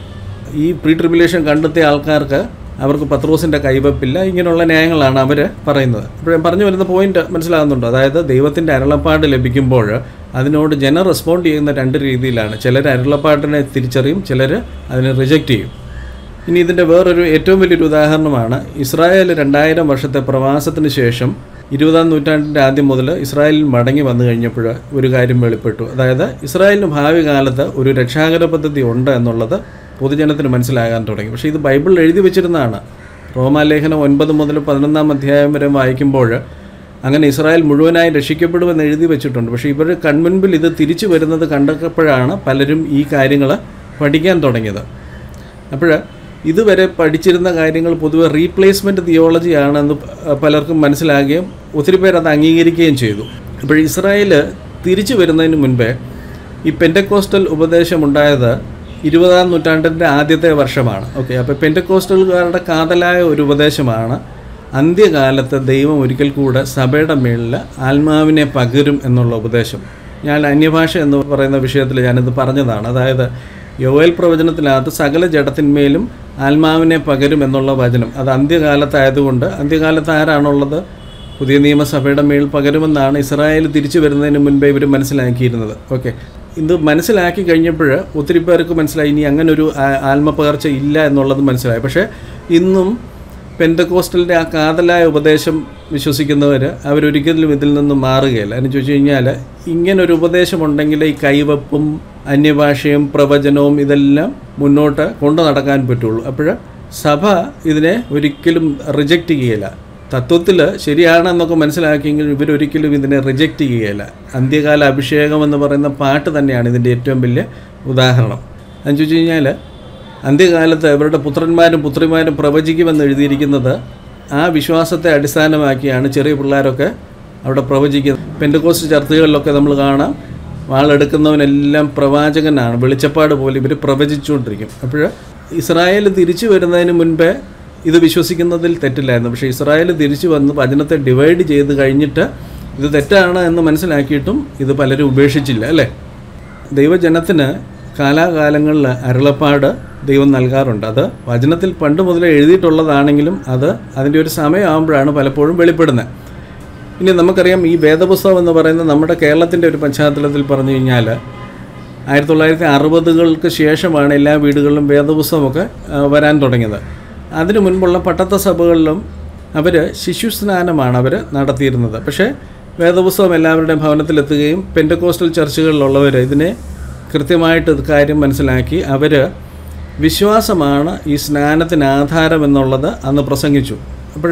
ഈ പ്രീ ട്രിബുലേഷൻ കണ്ടെത്തിയ ആൾക്കാർക്ക് അവർക്ക് പത്രോസിൻ്റെ കൈവപ്പില്ല ഇങ്ങനെയുള്ള ന്യായങ്ങളാണ് അവർ പറയുന്നത് അപ്പോൾ ഞാൻ പറഞ്ഞു വരുന്ന പോയിന്റ് മനസ്സിലാകുന്നുണ്ടോ അതായത് ദൈവത്തിൻ്റെ അരുളപ്പാട് ലഭിക്കുമ്പോൾ അതിനോട് ജനം റെസ്പോണ്ട് ചെയ്യുന്ന രണ്ട് രീതിയിലാണ് ചിലർ അരുളപ്പാട്ടിനെ തിരിച്ചറിയും ചിലർ അതിനെ റിജക്റ്റ് ചെയ്യും ഇനി ഇതിൻ്റെ വേറൊരു ഏറ്റവും വലിയൊരു ഉദാഹരണമാണ് ഇസ്രായേൽ രണ്ടായിരം വർഷത്തെ പ്രവാസത്തിന് ശേഷം ഇരുപതാം നൂറ്റാണ്ടിൻ്റെ ആദ്യം മുതൽ ഇസ്രായേലിൽ മടങ്ങി വന്നു കഴിഞ്ഞപ്പോൾ ഒരു കാര്യം വെളിപ്പെട്ടു അതായത് ഇസ്രായേലിന് ഭാവി കാലത്ത് ഒരു രക്ഷാകര പദ്ധതി ഉണ്ട് എന്നുള്ളത് പൊതുജനത്തിന് മനസ്സിലാകാൻ തുടങ്ങി പക്ഷേ ഇത് ബൈബിളിൽ എഴുതി വെച്ചിരുന്നതാണ് റോമാലേഖനം ഒൻപത് മുതൽ പതിനൊന്നാം അധ്യായം വരെ വായിക്കുമ്പോൾ അങ്ങനെ ഇസ്രായേൽ മുഴുവനായി രക്ഷിക്കപ്പെടുമെന്ന് എഴുതി വെച്ചിട്ടുണ്ട് പക്ഷേ ഇവർ കൺമുൻപിൽ ഇത് തിരിച്ചു വരുന്നത് കണ്ടപ്പോഴാണ് പലരും ഈ കാര്യങ്ങൾ പഠിക്കാൻ തുടങ്ങിയത് അപ്പോൾ ഇതുവരെ പഠിച്ചിരുന്ന കാര്യങ്ങൾ പൊതുവെ റീപ്ലേസ്മെൻറ്റ് തിയോളജി ആണെന്ന് പ- പലർക്കും മനസ്സിലാകുകയും ഒത്തിരി പേർ അത് അംഗീകരിക്കുകയും ചെയ്തു അപ്പോൾ ഇസ്രായേൽ തിരിച്ചു വരുന്നതിന് മുൻപേ ഈ പെൻറ്റക്കോസ്റ്റൽ ഉപദേശം ഉണ്ടായത് ഇരുപതാം നൂറ്റാണ്ടിൻ്റെ ആദ്യത്തെ വർഷമാണ് ഓക്കെ അപ്പോൾ പെൻറ്റക്കോസ്റ്റലുകാരുടെ കാതലായ ഒരു ഉപദേശമാണ് അന്ത്യകാലത്ത് ദൈവം ഒരിക്കൽ കൂടെ സഭയുടെ മേളിൽ ആത്മാവിനെ പകരും എന്നുള്ള ഉപദേശം ഞാൻ അന്യഭാഷ എന്ന് പറയുന്ന വിഷയത്തിൽ ഞാനിത് പറഞ്ഞതാണ് അതായത് യോവേൽ പ്രവചനത്തിനകത്ത് സകല ജഡത്തിന്മേലും ആത്മാവിനെ പകരും എന്നുള്ള വചനം അത് അന്ത്യകാലത്തായതുകൊണ്ട് അന്ത്യകാലത്ത് ആരാണുള്ളത് പുതിയ നിയമസഭയുടെ മേൽ പകരുമെന്നാണ് ഇസ്രായേൽ തിരിച്ചു വരുന്നതിന് മുൻപേ ഇവർ മനസ്സിലാക്കിയിരുന്നത് ഓക്കെ ഇത് മനസ്സിലാക്കി കഴിഞ്ഞപ്പോൾ ഒത്തിരി പേർക്ക് മനസ്സിലായി ഇനി അങ്ങനെ ഒരു ആ- ആത്മപകർച്ച ഇല്ല എന്നുള്ളത് മനസ്സിലായി പക്ഷേ ഇന്നും പെന്തക്കോസ്റ്റലിൻ്റെ ആ കാതലായ ഉപദേശം വിശ്വസിക്കുന്നവർ അവരൊരിക്കലും ഇതിൽ നിന്ന് മാറുകയില്ല എന്ന് ചോദിച്ചു കഴിഞ്ഞാൽ ഇങ്ങനൊരു ഉപദേശമുണ്ടെങ്കിൽ ഈ കൈവപ്പും അന്യഭാഷയും പ്രവചനവും ഇതെല്ലാം മുന്നോട്ട് കൊണ്ടു നടക്കാൻ പറ്റുള്ളൂ അപ്പോൾ സഭ ഇതിനെ ഒരിക്കലും റിജക്റ്റ് ചെയ്യുകയില്ല തത്വത്തിൽ ശരിയാണെന്നൊക്കെ മനസ്സിലാക്കിയെങ്കിൽ ഇവരൊരിക്കലും ഇതിനെ റിജക്റ്റ് ചെയ്യുകയില്ല അന്ത്യകാല അഭിഷേകം എന്ന് പറയുന്ന പാട്ട് തന്നെയാണ് ഇതിൻ്റെ ഏറ്റവും വലിയ ഉദാഹരണം എന്ന് ചോദിച്ചു കഴിഞ്ഞാൽ അന്ത്യകാലത്ത് ഇവരുടെ പുത്രന്മാരും പുത്രിമാരും പ്രവചിക്കുമെന്ന് എഴുതിയിരിക്കുന്നത് ആ വിശ്വാസത്തെ അടിസ്ഥാനമാക്കിയാണ് ചെറിയ പിള്ളേരൊക്കെ അവിടെ പ്രവചിക്കുന്നത് പെൻഡകോസ്റ്റ് ചർച്ചകളിലൊക്കെ നമ്മൾ കാണാം വാളെടുക്കുന്നവനെല്ലാം പ്രവാചകനാണ് വെളിച്ചപ്പാട് പോലെ ഇവർ പ്രവചിച്ചുകൊണ്ടിരിക്കും അപ്പോൾ ഇസ്രായേൽ തിരിച്ചു വരുന്നതിന് മുൻപേ ഇത് വിശ്വസിക്കുന്നതിൽ തെറ്റില്ലായിരുന്നു പക്ഷേ ഇസ്രായേൽ തിരിച്ചു വന്ന് വചനത്തെ ഡിവൈഡ് ചെയ്ത് കഴിഞ്ഞിട്ട് ഇത് തെറ്റാണ് എന്ന് മനസ്സിലാക്കിയിട്ടും ഇത് പലരും ഉപേക്ഷിച്ചില്ല അല്ലേ ദൈവജനത്തിന് കാലാകാലങ്ങളിൽ അരുളപ്പാട് ദൈവം നൽകാറുണ്ട് അത് വചനത്തിൽ പണ്ട് മുതലേ എഴുതിയിട്ടുള്ളതാണെങ്കിലും അത് അതിൻ്റെ ഒരു സമയമാകുമ്പോഴാണ് പലപ്പോഴും വെളിപ്പെടുന്നത് ഇനി നമുക്കറിയാം ഈ വേദപുസ്തകം എന്ന് പറയുന്നത് നമ്മുടെ കേരളത്തിൻ്റെ ഒരു പശ്ചാത്തലത്തിൽ പറഞ്ഞു കഴിഞ്ഞാൽ ആയിരത്തി തൊള്ളായിരത്തി അറുപതുകൾക്ക് ശേഷമാണ് എല്ലാ വീടുകളിലും വേദപുസ്തകമൊക്കെ ആ, വരാൻ തുടങ്ങിയത് അതിനു മുൻപുള്ള പട്ടത്ത സഭകളിലും അവർ ശിശുസ്നാനമാണ് അവർ നടത്തിയിരുന്നത് പക്ഷേ വേദപുസ്തകം എല്ലാവരുടെയും ഭവനത്തിലെത്തുകയും പെൻറ്റക്കോസ്റ്റൽ ചർച്ചുകളിലുള്ളവർ ഇതിനെ കൃത്യമായിട്ട് ഇത് കാര്യം മനസ്സിലാക്കി അവർ വിശ്വാസമാണ് ഈ സ്നാനത്തിന് ആധാരം എന്നുള്ളത് അന്ന് പ്രസംഗിച്ചു അപ്പോൾ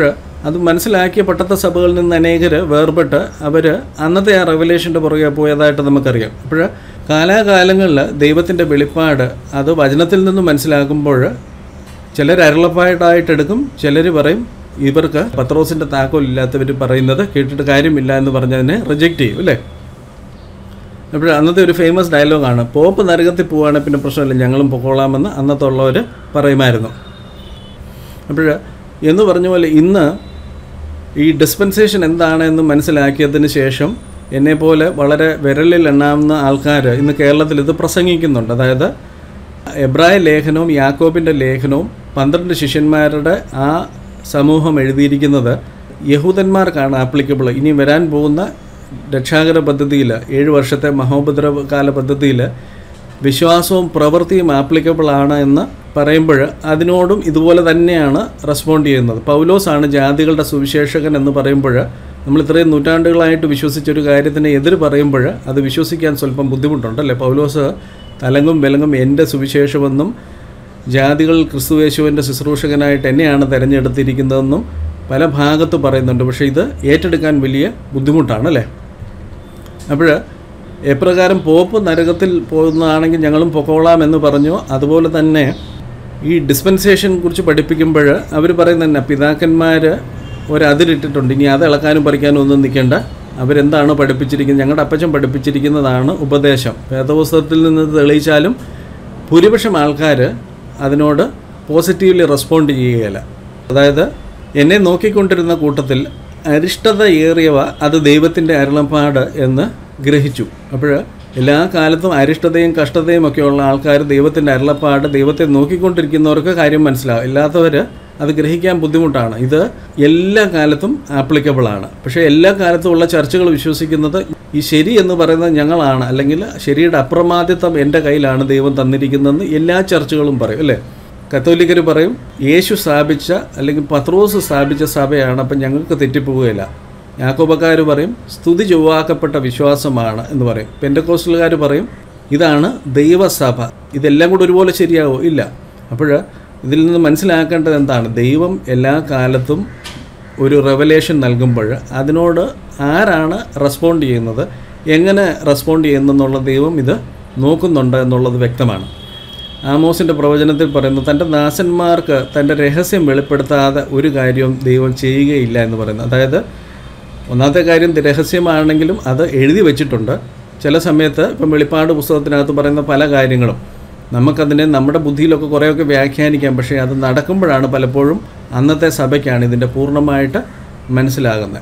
അത് മനസ്സിലാക്കിയ പട്ടത്തെ സഭകളിൽ നിന്ന് അനേകർ വേർപെട്ട് അവർ അന്നത്തെ ആ റെവലേഷൻ്റെ പുറകെ പോയതായിട്ട് നമുക്കറിയാം അപ്പോൾ കാലാകാലങ്ങളിൽ ദൈവത്തിൻ്റെ വെളിപ്പാട് അത് വചനത്തിൽ നിന്ന് മനസ്സിലാക്കുമ്പോൾ ചിലർ അരുളപ്പായിട്ടായിട്ട് എടുക്കും ചിലർ പറയും ഇവർക്ക് പത്രോസിൻ്റെ താക്കോലില്ലാത്തവർ പറയുന്നത് കേട്ടിട്ട് കാര്യമില്ല എന്ന് പറഞ്ഞതിനെ റിജക്റ്റ് ചെയ്യും അല്ലേ അപ്പോൾ അന്നത്തെ ഒരു ഫേമസ് ഡയലോഗാണ് പോപ്പ് നരകത്തിൽ പോവുകയാണെങ്കിൽ പിന്നെ പ്രശ്നമില്ല ഞങ്ങളും പൊക്കോളാമെന്ന് അന്നത്തെ ഉള്ളവർ പറയുമായിരുന്നു അപ്പോൾ എന്ന് പറഞ്ഞ പോലെ ഇന്ന് ഈ ഡിസ്പെൻസേഷൻ എന്താണെന്ന് മനസ്സിലാക്കിയതിന് ശേഷം എന്നെപ്പോലെ വളരെ വിരലിൽ എണ്ണാവുന്ന ആൾക്കാർ ഇന്ന് കേരളത്തിൽ ഇത് പ്രസംഗിക്കുന്നുണ്ട് അതായത് എബ്രായ ലേഖനവും യാക്കോബിൻ്റെ ലേഖനവും പന്ത്രണ്ട് ശിഷ്യന്മാരുടെ ആ സമൂഹം എഴുതിയിരിക്കുന്നത് യഹൂദന്മാർക്കാണ് ആപ്ലിക്കബിൾ ഇനി വരാൻ പോകുന്ന രക്ഷാകര പദ്ധതിയിൽ ഏഴ് വർഷത്തെ മഹോപദ്രവകാല പദ്ധതിയിൽ വിശ്വാസവും പ്രവൃത്തിയും ആപ്ലിക്കബിൾ ആണ് എന്ന് പറയുമ്പോൾ അതിനോടും ഇതുപോലെ തന്നെയാണ് റെസ്പോണ്ട് ചെയ്യുന്നത് പൗലോസാണ് ജാതികളുടെ സുവിശേഷകൻ എന്ന് പറയുമ്പോൾ നമ്മൾ ഇത്രയും നൂറ്റാണ്ടുകളായിട്ട് വിശ്വസിച്ചൊരു കാര്യത്തിന് എതിര് പറയുമ്പോൾ അത് വിശ്വസിക്കാൻ സ്വല്പം ബുദ്ധിമുട്ടുണ്ടല്ലേ പൗലോസ് തലങ്ങും വിലങ്ങും എൻ്റെ സുവിശേഷമെന്നും ജാതികൾ ക്രിസ്തുവേശുവിൻ്റെ ശുശ്രൂഷകനായിട്ട് എന്നെയാണ് തിരഞ്ഞെടുത്തിരിക്കുന്നതെന്നും പല ഭാഗത്ത് പറയുന്നുണ്ട് പക്ഷേ ഇത് ഏറ്റെടുക്കാൻ വലിയ ബുദ്ധിമുട്ടാണ് അല്ലേ അപ്പോൾ എപ്രകാരം പോപ്പ് നരകത്തിൽ പോകുന്നതാണെങ്കിൽ ഞങ്ങളും പൊക്കോളാം എന്ന് പറഞ്ഞു അതുപോലെ തന്നെ ഈ ഡിസ്പെൻസേഷൻ കുറിച്ച് പഠിപ്പിക്കുമ്പോൾ അവർ പറയുന്നത് തന്നെ പിതാക്കന്മാർ ഒരതിരിട്ടിട്ടുണ്ട് ഇനി അത് ഇളക്കാനും പറിക്കാനും ഒന്നും നിൽക്കേണ്ട അവരെന്താണ് പഠിപ്പിച്ചിരിക്കുന്നത് ഞങ്ങളുടെ അപ്പച്ചൻ പഠിപ്പിച്ചിരിക്കുന്നതാണ് ഉപദേശം വേദപുസ്തകത്തിൽ നിന്ന് തെളിയിച്ചാലും ഭൂരിപക്ഷം ആൾക്കാർ അതിനോട് പോസിറ്റീവ്ലി റെസ്പോണ്ട് ചെയ്യുകയില്ല അതായത് എന്നെ നോക്കിക്കൊണ്ടിരുന്ന കൂട്ടത്തിൽ അരിഷ്ടത ഏറിയവ അത് ദൈവത്തിൻ്റെ അരുളപ്പാട് എന്ന് ഗ്രഹിച്ചു അപ്പോൾ എല്ലാ കാലത്തും അരിഷ്ടതയും കഷ്ടതയും ഒക്കെയുള്ള ആൾക്കാർ ദൈവത്തിൻ്റെ അരുളപ്പാട് ദൈവത്തെ നോക്കിക്കൊണ്ടിരിക്കുന്നവർക്ക് കാര്യം മനസ്സിലാവും ഇല്ലാത്തവർ അത് ഗ്രഹിക്കാൻ ബുദ്ധിമുട്ടാണ് ഇത് എല്ലാ കാലത്തും ആപ്ലിക്കബിൾ ആണ് പക്ഷേ എല്ലാ കാലത്തും ഉള്ള ചർച്ചകൾ വിശ്വസിക്കുന്നത് ഈ ശരി എന്ന് പറയുന്നത് ഞങ്ങളാണ് അല്ലെങ്കിൽ ശരിയുടെ അപ്രമാദിത്വം എൻ്റെ കയ്യിലാണ് ദൈവം തന്നിരിക്കുന്നതെന്ന് എല്ലാ ചർച്ചകളും പറയും അല്ലേ കത്തോലിക്കർ പറയും യേശു സ്ഥാപിച്ച അല്ലെങ്കിൽ പത്രോസ് സ്ഥാപിച്ച സഭയാണ് അപ്പം ഞങ്ങൾക്ക് തെറ്റിപ്പോവുകയില്ല യാക്കോബക്കാർ പറയും സ്തുതി ചൊവ്വാക്കപ്പെട്ട വിശ്വാസമാണ് എന്ന് പറയും പെൻഡക്കോസ്റ്റലുകാർ പറയും ഇതാണ് ദൈവസഭ ഇതെല്ലാം കൂടെ ഒരുപോലെ ശരിയാവോ ഇല്ല അപ്പോൾ ഇതിൽ നിന്ന് മനസ്സിലാക്കേണ്ടത് എന്താണ് ദൈവം എല്ലാ കാലത്തും ഒരു റെവലേഷൻ നൽകുമ്പോൾ അതിനോട് ആരാണ് റെസ്പോണ്ട് ചെയ്യുന്നത് എങ്ങനെ റെസ്പോണ്ട് ചെയ്യുന്നെന്നുള്ള ദൈവം ഇത് നോക്കുന്നുണ്ട് എന്നുള്ളത് വ്യക്തമാണ് ആമോസിൻ്റെ പ്രവചനത്തിൽ പറയുന്നു തൻ്റെ ദാസന്മാർക്ക് തൻ്റെ രഹസ്യം വെളിപ്പെടുത്താതെ ഒരു കാര്യവും ദൈവം ചെയ്യുകയില്ല എന്ന് പറയുന്നു അതായത് ഒന്നാമത്തെ കാര്യം രഹസ്യമാണെങ്കിലും അത് എഴുതി വെച്ചിട്ടുണ്ട് ചില സമയത്ത് ഇപ്പം വെളിപ്പാട് പുസ്തകത്തിനകത്ത് പറയുന്ന പല കാര്യങ്ങളും നമുക്കതിനെ നമ്മുടെ ബുദ്ധിയിലൊക്കെ കുറേയൊക്കെ വ്യാഖ്യാനിക്കാം പക്ഷേ അത് നടക്കുമ്പോഴാണ് പലപ്പോഴും അന്നത്തെ സഭയ്ക്കാണ് ഇതിൻ്റെ പൂർണ്ണമായിട്ട് മനസ്സിലാകുന്നത്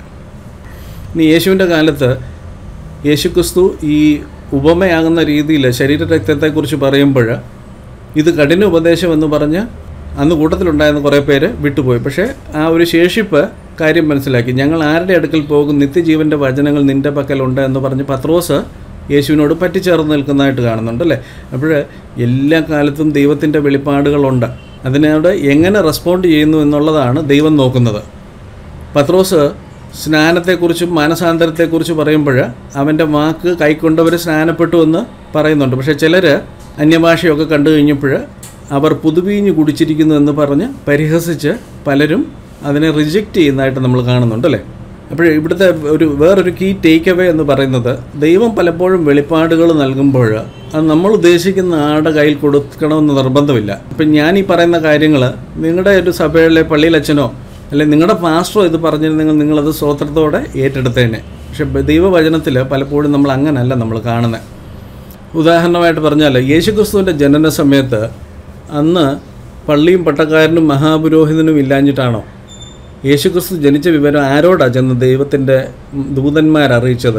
ഇനി യേശുവിൻ്റെ കാലത്ത് യേശുക്രിസ്തു ഈ ഉപമയാകുന്ന രീതിയിൽ ശരീര രക്തത്തെക്കുറിച്ച് പറയുമ്പോൾ ഇത് കഠിന ഉപദേശം എന്ന് പറഞ്ഞ് അന്ന് കൂട്ടത്തിലുണ്ടായിരുന്ന കുറേ പേര് വിട്ടുപോയി പക്ഷേ ആ ഒരു ശേഷിപ്പ് കാര്യം മനസ്സിലാക്കി ഞങ്ങൾ ആരുടെ അടുക്കൽ പോകും നിത്യജീവൻ്റെ വചനങ്ങൾ നിൻ്റെ പക്കലുണ്ട് എന്ന് പറഞ്ഞ് പത്രോസ് യേശുവിനോട് പറ്റിച്ചേർന്ന് നിൽക്കുന്നതായിട്ട് കാണുന്നുണ്ട് അല്ലേ അപ്പോൾ എല്ലാ കാലത്തും ദൈവത്തിൻ്റെ വെളിപ്പാടുകളുണ്ട് അതിനോട് എങ്ങനെ റെസ്പോണ്ട് ചെയ്യുന്നു എന്നുള്ളതാണ് ദൈവം നോക്കുന്നത് പത്രോസ് സ്നാനത്തെക്കുറിച്ചും മാനസാന്തരത്തെക്കുറിച്ച് പറയുമ്പോൾ അവൻ്റെ വാക്ക് കൈക്കൊണ്ടവർ സ്നാനപ്പെട്ടു എന്ന് പറയുന്നുണ്ട് പക്ഷേ ചിലർ അന്യഭാഷയൊക്കെ കണ്ടു കഴിഞ്ഞപ്പോൾ അവർ പുതുവീഞ്ഞ് കുടിച്ചിരിക്കുന്നു എന്ന് പറഞ്ഞ് പരിഹസിച്ച് പലരും അതിനെ റിജക്റ്റ് ചെയ്യുന്നതായിട്ട് നമ്മൾ കാണുന്നുണ്ട് അല്ലേ അപ്പോൾ ഇവിടുത്തെ ഒരു വേറൊരു കീ ടേക്ക് അവേ എന്ന് പറയുന്നത് ദൈവം പലപ്പോഴും വെളിപ്പാടുകൾ നൽകുമ്പോൾ അത് നമ്മൾ ഉദ്ദേശിക്കുന്ന ആളുടെ കയ്യിൽ കൊടുക്കണമെന്ന് നിർബന്ധമില്ല ഇപ്പം ഞാൻ ഈ പറയുന്ന കാര്യങ്ങൾ നിങ്ങളുടെ ഒരു സഭയിലെ പള്ളിയിലച്ഛനോ അല്ലെങ്കിൽ നിങ്ങളുടെ പാസ്റ്ററോ ഇത് പറഞ്ഞിരുന്നെങ്കിൽ നിങ്ങളത് സ്വോത്രത്തോടെ ഏറ്റെടുത്തേനെ പക്ഷെ ദൈവവചനത്തിൽ പലപ്പോഴും നമ്മൾ അങ്ങനല്ല നമ്മൾ കാണുന്നത് ഉദാഹരണമായിട്ട് പറഞ്ഞാൽ യേശുക്രിസ്തുവിൻ്റെ ജനന സമയത്ത് അന്ന് പള്ളിയും പട്ടക്കാരനും മഹാപുരോഹിതനും ഇല്ലാഞ്ഞിട്ടാണോ യേശുക്രിസ്തു ജനിച്ച വിവരം ആരോടാ ചെന്ന് ദൈവത്തിൻ്റെ ദൂതന്മാരറിയിച്ചത്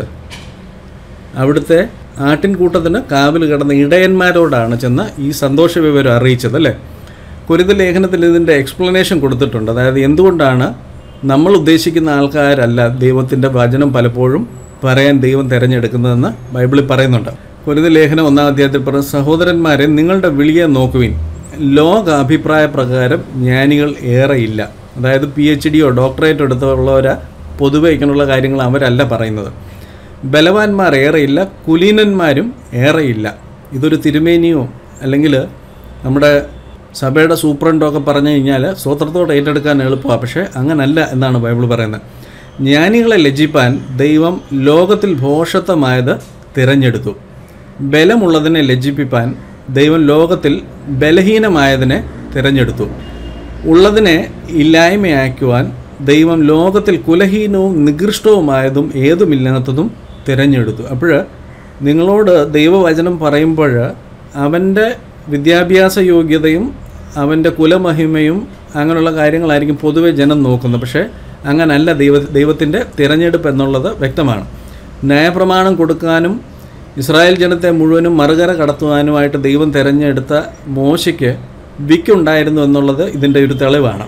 അവിടുത്തെ ആട്ടിൻകൂട്ടത്തിന് കാവൽ കിടന്ന ഇടയന്മാരോടാണ് ചെന്ന് ഈ സന്തോഷ വിവരം അറിയിച്ചത് അല്ലേ കുരുത ലേഖനത്തിൽ ഇതിൻ്റെ എക്സ്പ്ലനേഷൻ കൊടുത്തിട്ടുണ്ട് അതായത് എന്തുകൊണ്ടാണ് നമ്മൾ ഉദ്ദേശിക്കുന്ന ആൾക്കാരല്ല ദൈവത്തിൻ്റെ വചനം പലപ്പോഴും പറയാൻ ദൈവം തിരഞ്ഞെടുക്കുന്നതെന്ന് ബൈബിളിൽ പറയുന്നുണ്ട് കുരുത ലേഖനം ഒന്നാം അധ്യായത്തിൽ പറഞ്ഞ സഹോദരന്മാരെ നിങ്ങളുടെ വിളിയെ നോക്കുവിൻ ലോക അഭിപ്രായ പ്രകാരം ജ്ഞാനികൾ ഏറെയില്ല അതായത് പി എച്ച് ഡിയോ ഡോക്ടറേറ്റ് എടുത്തുള്ളവരെ പൊതുവെ ഇങ്ങനെയുള്ള കാര്യങ്ങൾ അവരല്ല പറയുന്നത് ബലവാന്മാർ ഏറെയില്ല കുലീനന്മാരും ഏറെയില്ല ഇതൊരു തിരുമേനിയോ അല്ലെങ്കിൽ നമ്മുടെ സഭയുടെ സൂപ്രണ്ടോ ഒക്കെ പറഞ്ഞു കഴിഞ്ഞാൽ സ്വത്രത്തോടെ ഏറ്റെടുക്കാൻ എളുപ്പമാണ് പക്ഷേ അങ്ങനല്ല എന്നാണ് ബൈബിൾ പറയുന്നത് ജ്ഞാനികളെ ലജ്ജിപ്പാൻ ദൈവം ലോകത്തിൽ ഭോഷത്വമായത് തിരഞ്ഞെടുത്തു ബലമുള്ളതിനെ ലജ്ജിപ്പിപ്പാൻ ദൈവം ലോകത്തിൽ ബലഹീനമായതിനെ തിരഞ്ഞെടുത്തു ഉള്ളതിനെ ഇല്ലായ്മയാക്കുവാൻ ദൈവം ലോകത്തിൽ കുലഹീനവും നികൃഷ്ടവുമായതും ഏതുമില്ലാത്തതും തിരഞ്ഞെടുത്തു അപ്പോൾ നിങ്ങളോട് ദൈവവചനം പറയുമ്പോൾ അവൻ്റെ വിദ്യാഭ്യാസ യോഗ്യതയും അവൻ്റെ കുലമഹിമയും അങ്ങനെയുള്ള കാര്യങ്ങളായിരിക്കും പൊതുവെ ജനം നോക്കുന്നത് പക്ഷേ അങ്ങനല്ല ദൈവ ദൈവത്തിൻ്റെ തിരഞ്ഞെടുപ്പ് എന്നുള്ളത് വ്യക്തമാണ് ന്യായപ്രമാണം കൊടുക്കാനും ഇസ്രായേൽ ജനത്തെ മുഴുവനും മറുകര കടത്തുവാനുമായിട്ട് ദൈവം തിരഞ്ഞെടുത്ത മോശയ്ക്ക് വിക്കുണ്ടായിരുന്നു എന്നുള്ളത് ഇതിൻ്റെ ഒരു തെളിവാണ്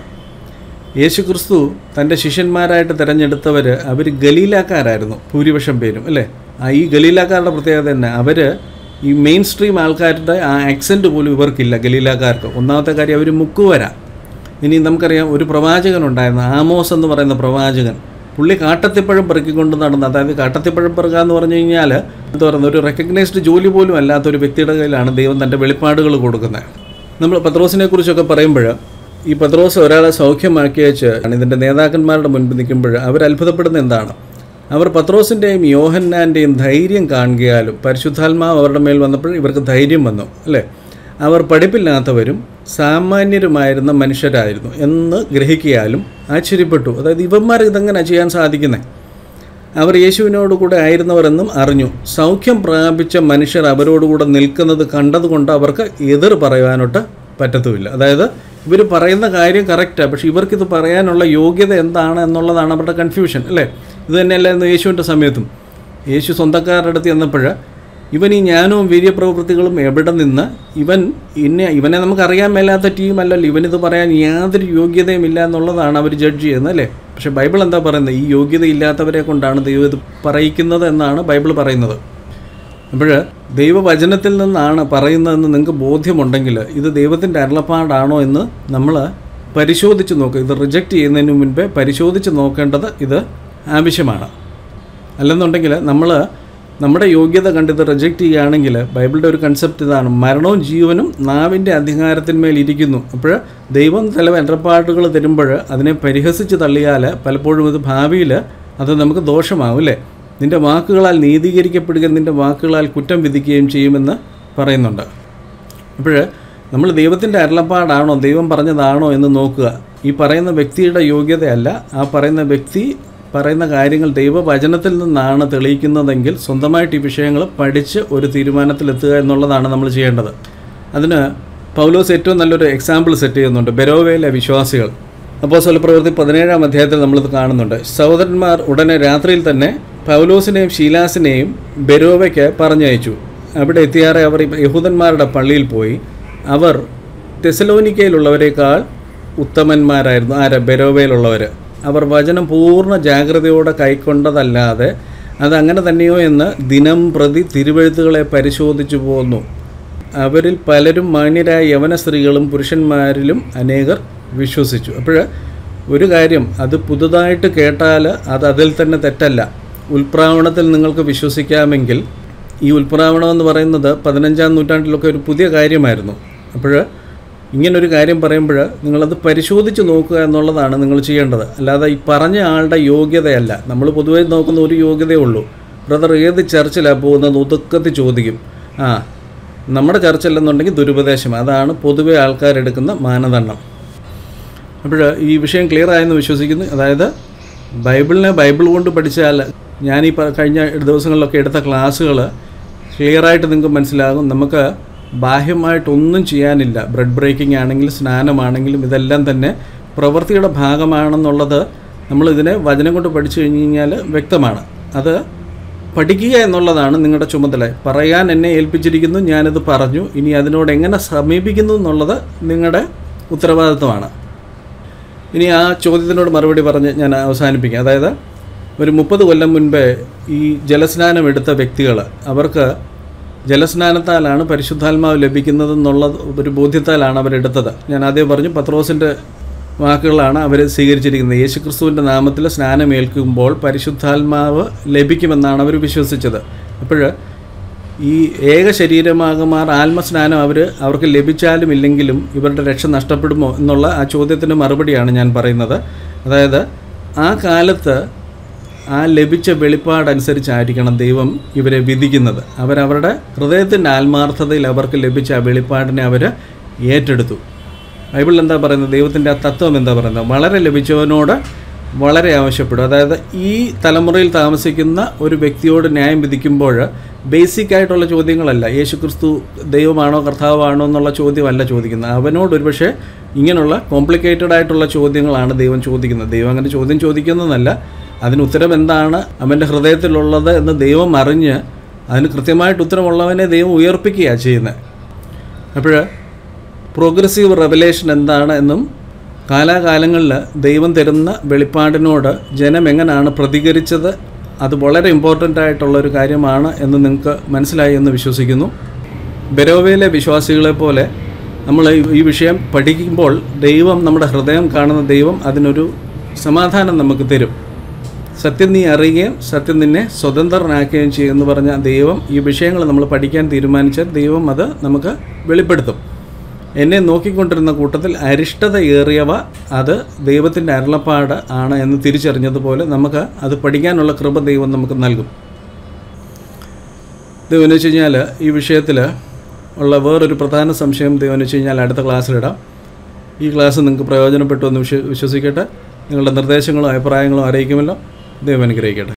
യേശു ക്രിസ്തു തൻ്റെ ശിഷ്യന്മാരായിട്ട് തിരഞ്ഞെടുത്തവർ അവർ ഗലീലാക്കാരായിരുന്നു ഭൂരിപക്ഷം പേരും അല്ലേ ആ ഈ ഗലീലാക്കാരുടെ പ്രത്യേകത തന്നെ അവർ ഈ മെയിൻ സ്ട്രീം ആൾക്കാരുടെ ആ ആക്സെൻറ്റ് പോലും ഇവർക്കില്ല ഗലീലാക്കാർക്ക് ഒന്നാമത്തെ കാര്യം അവർ മുക്കുവര ഇനി നമുക്കറിയാം ഒരു പ്രവാചകൻ ഉണ്ടായിരുന്നു ആമോസ് എന്ന് പറയുന്ന പ്രവാചകൻ പുള്ളി കാട്ടത്തിപ്പഴം പെറുക്കിക്കൊണ്ട് നടന്ന് അതായത് കാട്ടത്തിപ്പഴം പെറുക എന്ന് പറഞ്ഞു കഴിഞ്ഞാൽ എന്താ പറയുന്നത് ഒരു റെക്കഗ്നൈസ്ഡ് ജോലി പോലും അല്ലാത്ത ഒരു വ്യക്തിയുടെ കയ്യിലാണ് ദൈവം തൻ്റെ വെളിപ്പാടുകൾ കൊടുക്കുന്നത് നമ്മൾ പത്രോസിനെ കുറിച്ചൊക്കെ പറയുമ്പോൾ ഈ പത്രോസ് ഒരാളെ സൗഖ്യമാക്കി വെച്ച് ഇതിൻ്റെ നേതാക്കന്മാരുടെ മുൻപിൽ നിൽക്കുമ്പോൾ അവർ അത്ഭുതപ്പെടുന്ന എന്താണ് അവർ പത്രോസിൻ്റെയും യോഹന്നാൻ്റെയും ധൈര്യം കാണുകയാലും പരിശുദ്ധാത്മാവ് അവരുടെ മേൽ വന്നപ്പോൾ ഇവർക്ക് ധൈര്യം വന്നു അല്ലേ അവർ പഠിപ്പില്ലാത്തവരും സാമാന്യരുമായിരുന്ന മനുഷ്യരായിരുന്നു എന്ന് ഗ്രഹിക്കിയാലും ആശ്ചര്യപ്പെട്ടു അതായത് ഇവന്മാർ ഇതെങ്ങനെ ചെയ്യാൻ സാധിക്കുന്നത് അവർ യേശുവിനോട് കൂടെ ആയിരുന്നവരെന്നും അറിഞ്ഞു സൗഖ്യം പ്രാപിച്ച മനുഷ്യർ അവരോടുകൂടെ നിൽക്കുന്നത് കണ്ടതുകൊണ്ട് അവർക്ക് എതിർ പറയാനൊട്ട് പറ്റത്തുമില്ല അതായത് ഇവർ പറയുന്ന കാര്യം കറക്റ്റാണ് പക്ഷേ ഇവർക്കിത് പറയാനുള്ള യോഗ്യത എന്താണ് എന്നുള്ളതാണ് അവരുടെ കൺഫ്യൂഷൻ അല്ലേ ഇത് തന്നെയല്ലായിരുന്നു യേശുവിൻ്റെ സമയത്തും യേശു സ്വന്തക്കാരുടെ അടുത്ത് ചെന്നപ്പോൾ ഇവൻ ഈ ജ്ഞാനവും വീര്യപ്രവൃത്തികളും എവിടെ നിന്ന് ഇവൻ ഇന്നെ ഇവനെ നമുക്കറിയാൻ മേലാത്ത ടീമല്ലല്ലോ ഇവനിത് പറയാൻ യാതൊരു യോഗ്യതയും ഇല്ല എന്നുള്ളതാണ് അവർ ജഡ്ജ് ചെയ്യുന്നത് അല്ലേ പക്ഷേ ബൈബിൾ എന്താ പറയുന്നത് ഈ യോഗ്യത ഇല്ലാത്തവരെ കൊണ്ടാണ് ദൈവം ഇത് പറയിക്കുന്നത് എന്നാണ് ബൈബിൾ പറയുന്നത് അപ്പോൾ ദൈവവചനത്തിൽ നിന്നാണ് പറയുന്നതെന്ന് നിങ്ങൾക്ക് ബോധ്യമുണ്ടെങ്കിൽ ഇത് ദൈവത്തിൻ്റെ അരുളപ്പാടാണോ എന്ന് നമ്മൾ പരിശോധിച്ച് നോക്കുക ഇത് റിജക്റ്റ് ചെയ്യുന്നതിന് മുൻപേ പരിശോധിച്ച് നോക്കേണ്ടത് ഇത് ആവശ്യമാണ് അല്ലെന്നുണ്ടെങ്കിൽ നമ്മൾ നമ്മുടെ യോഗ്യത കണ്ട് ഇത് റിജക്റ്റ് ചെയ്യുകയാണെങ്കിൽ ബൈബിളിൻ്റെ ഒരു കൺസെപ്റ്റ് ഇതാണ് മരണവും ജീവനും നാവിൻ്റെ അധികാരത്തിന്മേൽ ഇരിക്കുന്നു അപ്പോൾ ദൈവം ചില വെണ്ടപ്പാട്ടുകൾ തരുമ്പോൾ അതിനെ പരിഹസിച്ച് തള്ളിയാൽ പലപ്പോഴും ഇത് ഭാവിയിൽ അത് നമുക്ക് ദോഷമാവും അല്ലേ നിൻ്റെ വാക്കുകളാൽ നീതീകരിക്കപ്പെടുകയും നിൻ്റെ വാക്കുകളാൽ കുറ്റം വിധിക്കുകയും ചെയ്യുമെന്ന് പറയുന്നുണ്ട് അപ്പോൾ നമ്മൾ ദൈവത്തിൻ്റെ അരുളപ്പാടാണോ ദൈവം പറഞ്ഞതാണോ എന്ന് നോക്കുക ഈ പറയുന്ന വ്യക്തിയുടെ യോഗ്യതയല്ല ആ പറയുന്ന വ്യക്തി പറയുന്ന കാര്യങ്ങൾ ദൈവവചനത്തിൽ നിന്നാണ് തെളിയിക്കുന്നതെങ്കിൽ സ്വന്തമായിട്ട് ഈ വിഷയങ്ങൾ പഠിച്ച് ഒരു തീരുമാനത്തിലെത്തുക എന്നുള്ളതാണ് നമ്മൾ ചെയ്യേണ്ടത് അതിന് പൗലോസ് ഏറ്റവും നല്ലൊരു എക്സാമ്പിൾ സെറ്റ് ചെയ്യുന്നുണ്ട് ബെരോവയിലെ വിശ്വാസികൾ അപ്പോൾ സ്വലപ്രവൃത്തി പതിനേഴാം അധ്യായത്തിൽ നമ്മളിത് കാണുന്നുണ്ട് സഹോദരന്മാർ ഉടനെ രാത്രിയിൽ തന്നെ പൗലോസിനെയും ഷീലാസിനെയും ബെരോവയ്ക്ക് പറഞ്ഞയച്ചു അവിടെ എത്തിയാറെ അവർ യഹൂദന്മാരുടെ പള്ളിയിൽ പോയി അവർ തെസലോനിക്കയിലുള്ളവരെക്കാൾ ഉത്തമന്മാരായിരുന്നു ആര് ബെരോവയിലുള്ളവർ അവർ വചനം പൂർണ്ണ ജാഗ്രതയോടെ കൈക്കൊണ്ടതല്ലാതെ അതങ്ങനെ തന്നെയോ എന്ന് ദിനം പ്രതി തിരുവഴുത്തുകളെ പരിശോധിച്ചു പോന്നു അവരിൽ പലരും മാന്യരായ യവന സ്ത്രീകളും പുരുഷന്മാരിലും അനേകർ വിശ്വസിച്ചു അപ്പോൾ ഒരു കാര്യം അത് പുതുതായിട്ട് കേട്ടാൽ അത് അതിൽ തന്നെ തെറ്റല്ല ഉൽപ്രാവണത്തിൽ നിങ്ങൾക്ക് വിശ്വസിക്കാമെങ്കിൽ ഈ ഉൽപ്രാവണം എന്ന് പറയുന്നത് പതിനഞ്ചാം നൂറ്റാണ്ടിലൊക്കെ ഒരു പുതിയ കാര്യമായിരുന്നു അപ്പോൾ ഇങ്ങനൊരു കാര്യം പറയുമ്പോൾ നിങ്ങളത് പരിശോധിച്ച് നോക്കുക എന്നുള്ളതാണ് നിങ്ങൾ ചെയ്യേണ്ടത് അല്ലാതെ ഈ പറഞ്ഞ ആളുടെ യോഗ്യതയല്ല നമ്മൾ പൊതുവേ നോക്കുന്ന ഒരു യോഗ്യതയേ ഉള്ളൂ ബ്രദർ ഏത് ചർച്ചിലാണ് പോകുന്നത് ഒതുക്കത്തിൽ ചോദിക്കും ആ നമ്മുടെ ചർച്ചല്ലെന്നുണ്ടെങ്കിൽ ദുരുപദേശം അതാണ് പൊതുവെ ആൾക്കാരെടുക്കുന്ന മാനദണ്ഡം അപ്പോൾ ഈ വിഷയം ക്ലിയർ ആയെന്ന് വിശ്വസിക്കുന്നു അതായത് ബൈബിളിനെ ബൈബിൾ കൊണ്ട് പഠിച്ചാൽ ഞാൻ ഈ പ- കഴിഞ്ഞ ദിവസങ്ങളിലൊക്കെ എടുത്ത ക്ലാസ്സുകൾ ക്ലിയറായിട്ട് നിങ്ങൾക്ക് മനസ്സിലാകും നമുക്ക് ബാഹ്യമായിട്ടൊന്നും ചെയ്യാനില്ല ബ്രെഡ് ബ്രേക്കിംഗ് ആണെങ്കിലും സ്നാനമാണെങ്കിലും ഇതെല്ലാം തന്നെ പ്രവൃത്തിയുടെ ഭാഗമാണെന്നുള്ളത് നമ്മൾ ഇതിനെ വചനം കൊണ്ട് പഠിച്ചു കഴിഞ്ഞ് കഴിഞ്ഞാൽ വ്യക്തമാണ് അത് പഠിക്കുക എന്നുള്ളതാണ് നിങ്ങളുടെ ചുമതല പറയാൻ എന്നെ ഏൽപ്പിച്ചിരിക്കുന്നു ഞാനിത് പറഞ്ഞു ഇനി അതിനോട് എങ്ങനെ സമീപിക്കുന്നു എന്നുള്ളത് നിങ്ങളുടെ ഉത്തരവാദിത്വമാണ് ഇനി ആ ചോദ്യത്തിനോട് മറുപടി പറഞ്ഞ് ഞാൻ അവസാനിപ്പിക്കാം അതായത് ഒരു മുപ്പത് കൊല്ലം മുൻപേ ഈ ജലസ്നാനം എടുത്ത വ്യക്തികൾ അവർക്ക് ജലസ്നാനത്താലാണ് പരിശുദ്ധാത്മാവ് ലഭിക്കുന്നതെന്നുള്ള ഒരു ബോധ്യത്താലാണ് അവരെടുത്തത് ഞാൻ ആദ്യം പറഞ്ഞു പത്രോസിൻ്റെ വാക്കുകളാണ് അവർ സ്വീകരിച്ചിരിക്കുന്നത് യേശുക്രിസ്തുവിൻ്റെ നാമത്തിൽ സ്നാനമേൽക്കുമ്പോൾ പരിശുദ്ധാത്മാവ് ലഭിക്കുമെന്നാണ് അവർ വിശ്വസിച്ചത് അപ്പോൾ ഈ ഏക ശരീരമാകുമാർ ആത്മസ്നാനം അവർ അവർക്ക് ലഭിച്ചാലും ഇല്ലെങ്കിലും ഇവരുടെ രക്ഷ നഷ്ടപ്പെടുമോ എന്നുള്ള ആ ചോദ്യത്തിന് മറുപടിയാണ് ഞാൻ പറയുന്നത് അതായത് ആ കാലത്ത് ആ ലഭിച്ച വെളിപ്പാടനുസരിച്ചായിരിക്കണം ദൈവം ഇവരെ വിധിക്കുന്നത് അവരവരുടെ ഹൃദയത്തിൻ്റെ ആത്മാർത്ഥതയിൽ അവർക്ക് ലഭിച്ച ആ വെളിപ്പാടിനെ അവർ ഏറ്റെടുത്തു ബൈബിളിൽ എന്താ പറയുന്നത് ദൈവത്തിൻ്റെ ആ തത്വം എന്താ പറയുന്നത് വളരെ ലഭിച്ചവനോട് വളരെ ആവശ്യപ്പെടും അതായത് ഈ തലമുറയിൽ താമസിക്കുന്ന ഒരു വ്യക്തിയോട് ന്യായം വിധിക്കുമ്പോൾ ബേസിക് ആയിട്ടുള്ള ചോദ്യങ്ങളല്ല യേശുക്രിസ്തു ദൈവമാണോ കർത്താവാണോ എന്നുള്ള ചോദ്യമല്ല ചോദിക്കുന്നത് അവനോട് ഒരുപക്ഷെ ഇങ്ങനെയുള്ള കോംപ്ലിക്കേറ്റഡ് ആയിട്ടുള്ള ചോദ്യങ്ങളാണ് ദൈവം ചോദിക്കുന്നത് ദൈവം അങ്ങനെ ചോദ്യം ചോദിക്കുന്നതല്ല അതിന് ഉത്തരം എന്താണ് അവൻ്റെ ഹൃദയത്തിലുള്ളത് എന്ന് ദൈവം അറിഞ്ഞ് അതിന് കൃത്യമായിട്ട് ഉത്തരമുള്ളവനെ ദൈവം ഉയർപ്പിക്കുകയാണ് ചെയ്യുന്നത് അപ്പോൾ പ്രോഗ്രസീവ് റെവലേഷൻ എന്താണ് എന്നും കാലാകാലങ്ങളിൽ ദൈവം തരുന്ന വെളിപ്പാടിനോട് ജനം എങ്ങനെയാണ് പ്രതികരിച്ചത് അത് വളരെ ഇമ്പോർട്ടൻ്റ് ആയിട്ടുള്ള ഒരു കാര്യമാണ് എന്ന് നിങ്ങൾക്ക് മനസ്സിലായി എന്ന് വിശ്വസിക്കുന്നു ബെരോവയിലെ വിശ്വാസികളെ പോലെ നമ്മൾ ഈ- ഈ വിഷയം പഠിക്കുമ്പോൾ ദൈവം നമ്മുടെ ഹൃദയം കാണുന്ന ദൈവം അതിനൊരു സമാധാനം നമുക്ക് തരും സത്യം നീ അറിയുകയും സത്യം നിന്നെ സ്വതന്ത്രനാക്കുകയും ചെയ്യും എന്ന് പറഞ്ഞ ദൈവം ഈ വിഷയങ്ങൾ നമ്മൾ പഠിക്കാൻ തീരുമാനിച്ചാൽ ദൈവം അത് നമുക്ക് വെളിപ്പെടുത്തും എന്നെ നോക്കിക്കൊണ്ടിരുന്ന കൂട്ടത്തിൽ അരിഷ്ടത ഏറിയവ അത് ദൈവത്തിൻ്റെ അരുളപ്പാട് ആണ് എന്ന് തിരിച്ചറിഞ്ഞതുപോലെ നമുക്ക് അത് പഠിക്കാനുള്ള കൃപ ദൈവം നമുക്ക് നൽകും ദൈവം എന്ന് വെച്ച് കഴിഞ്ഞാൽ ഈ വിഷയത്തിൽ ഉള്ള വേറൊരു പ്രധാന സംശയം ദൈവം എന്ന് വെച്ച് കഴിഞ്ഞാൽ അടുത്ത ക്ലാസ്സിലിടാം ഈ ക്ലാസ് നിങ്ങൾക്ക് പ്രയോജനപ്പെട്ടു എന്ന് വിശ്വ വിശ്വസിക്കട്ടെ നിങ്ങളുടെ നിർദ്ദേശങ്ങളും അഭിപ്രായങ്ങളും അറിയിക്കുമല്ലോ ദൈവം അനുഗ്രഹിക്കട്ടെ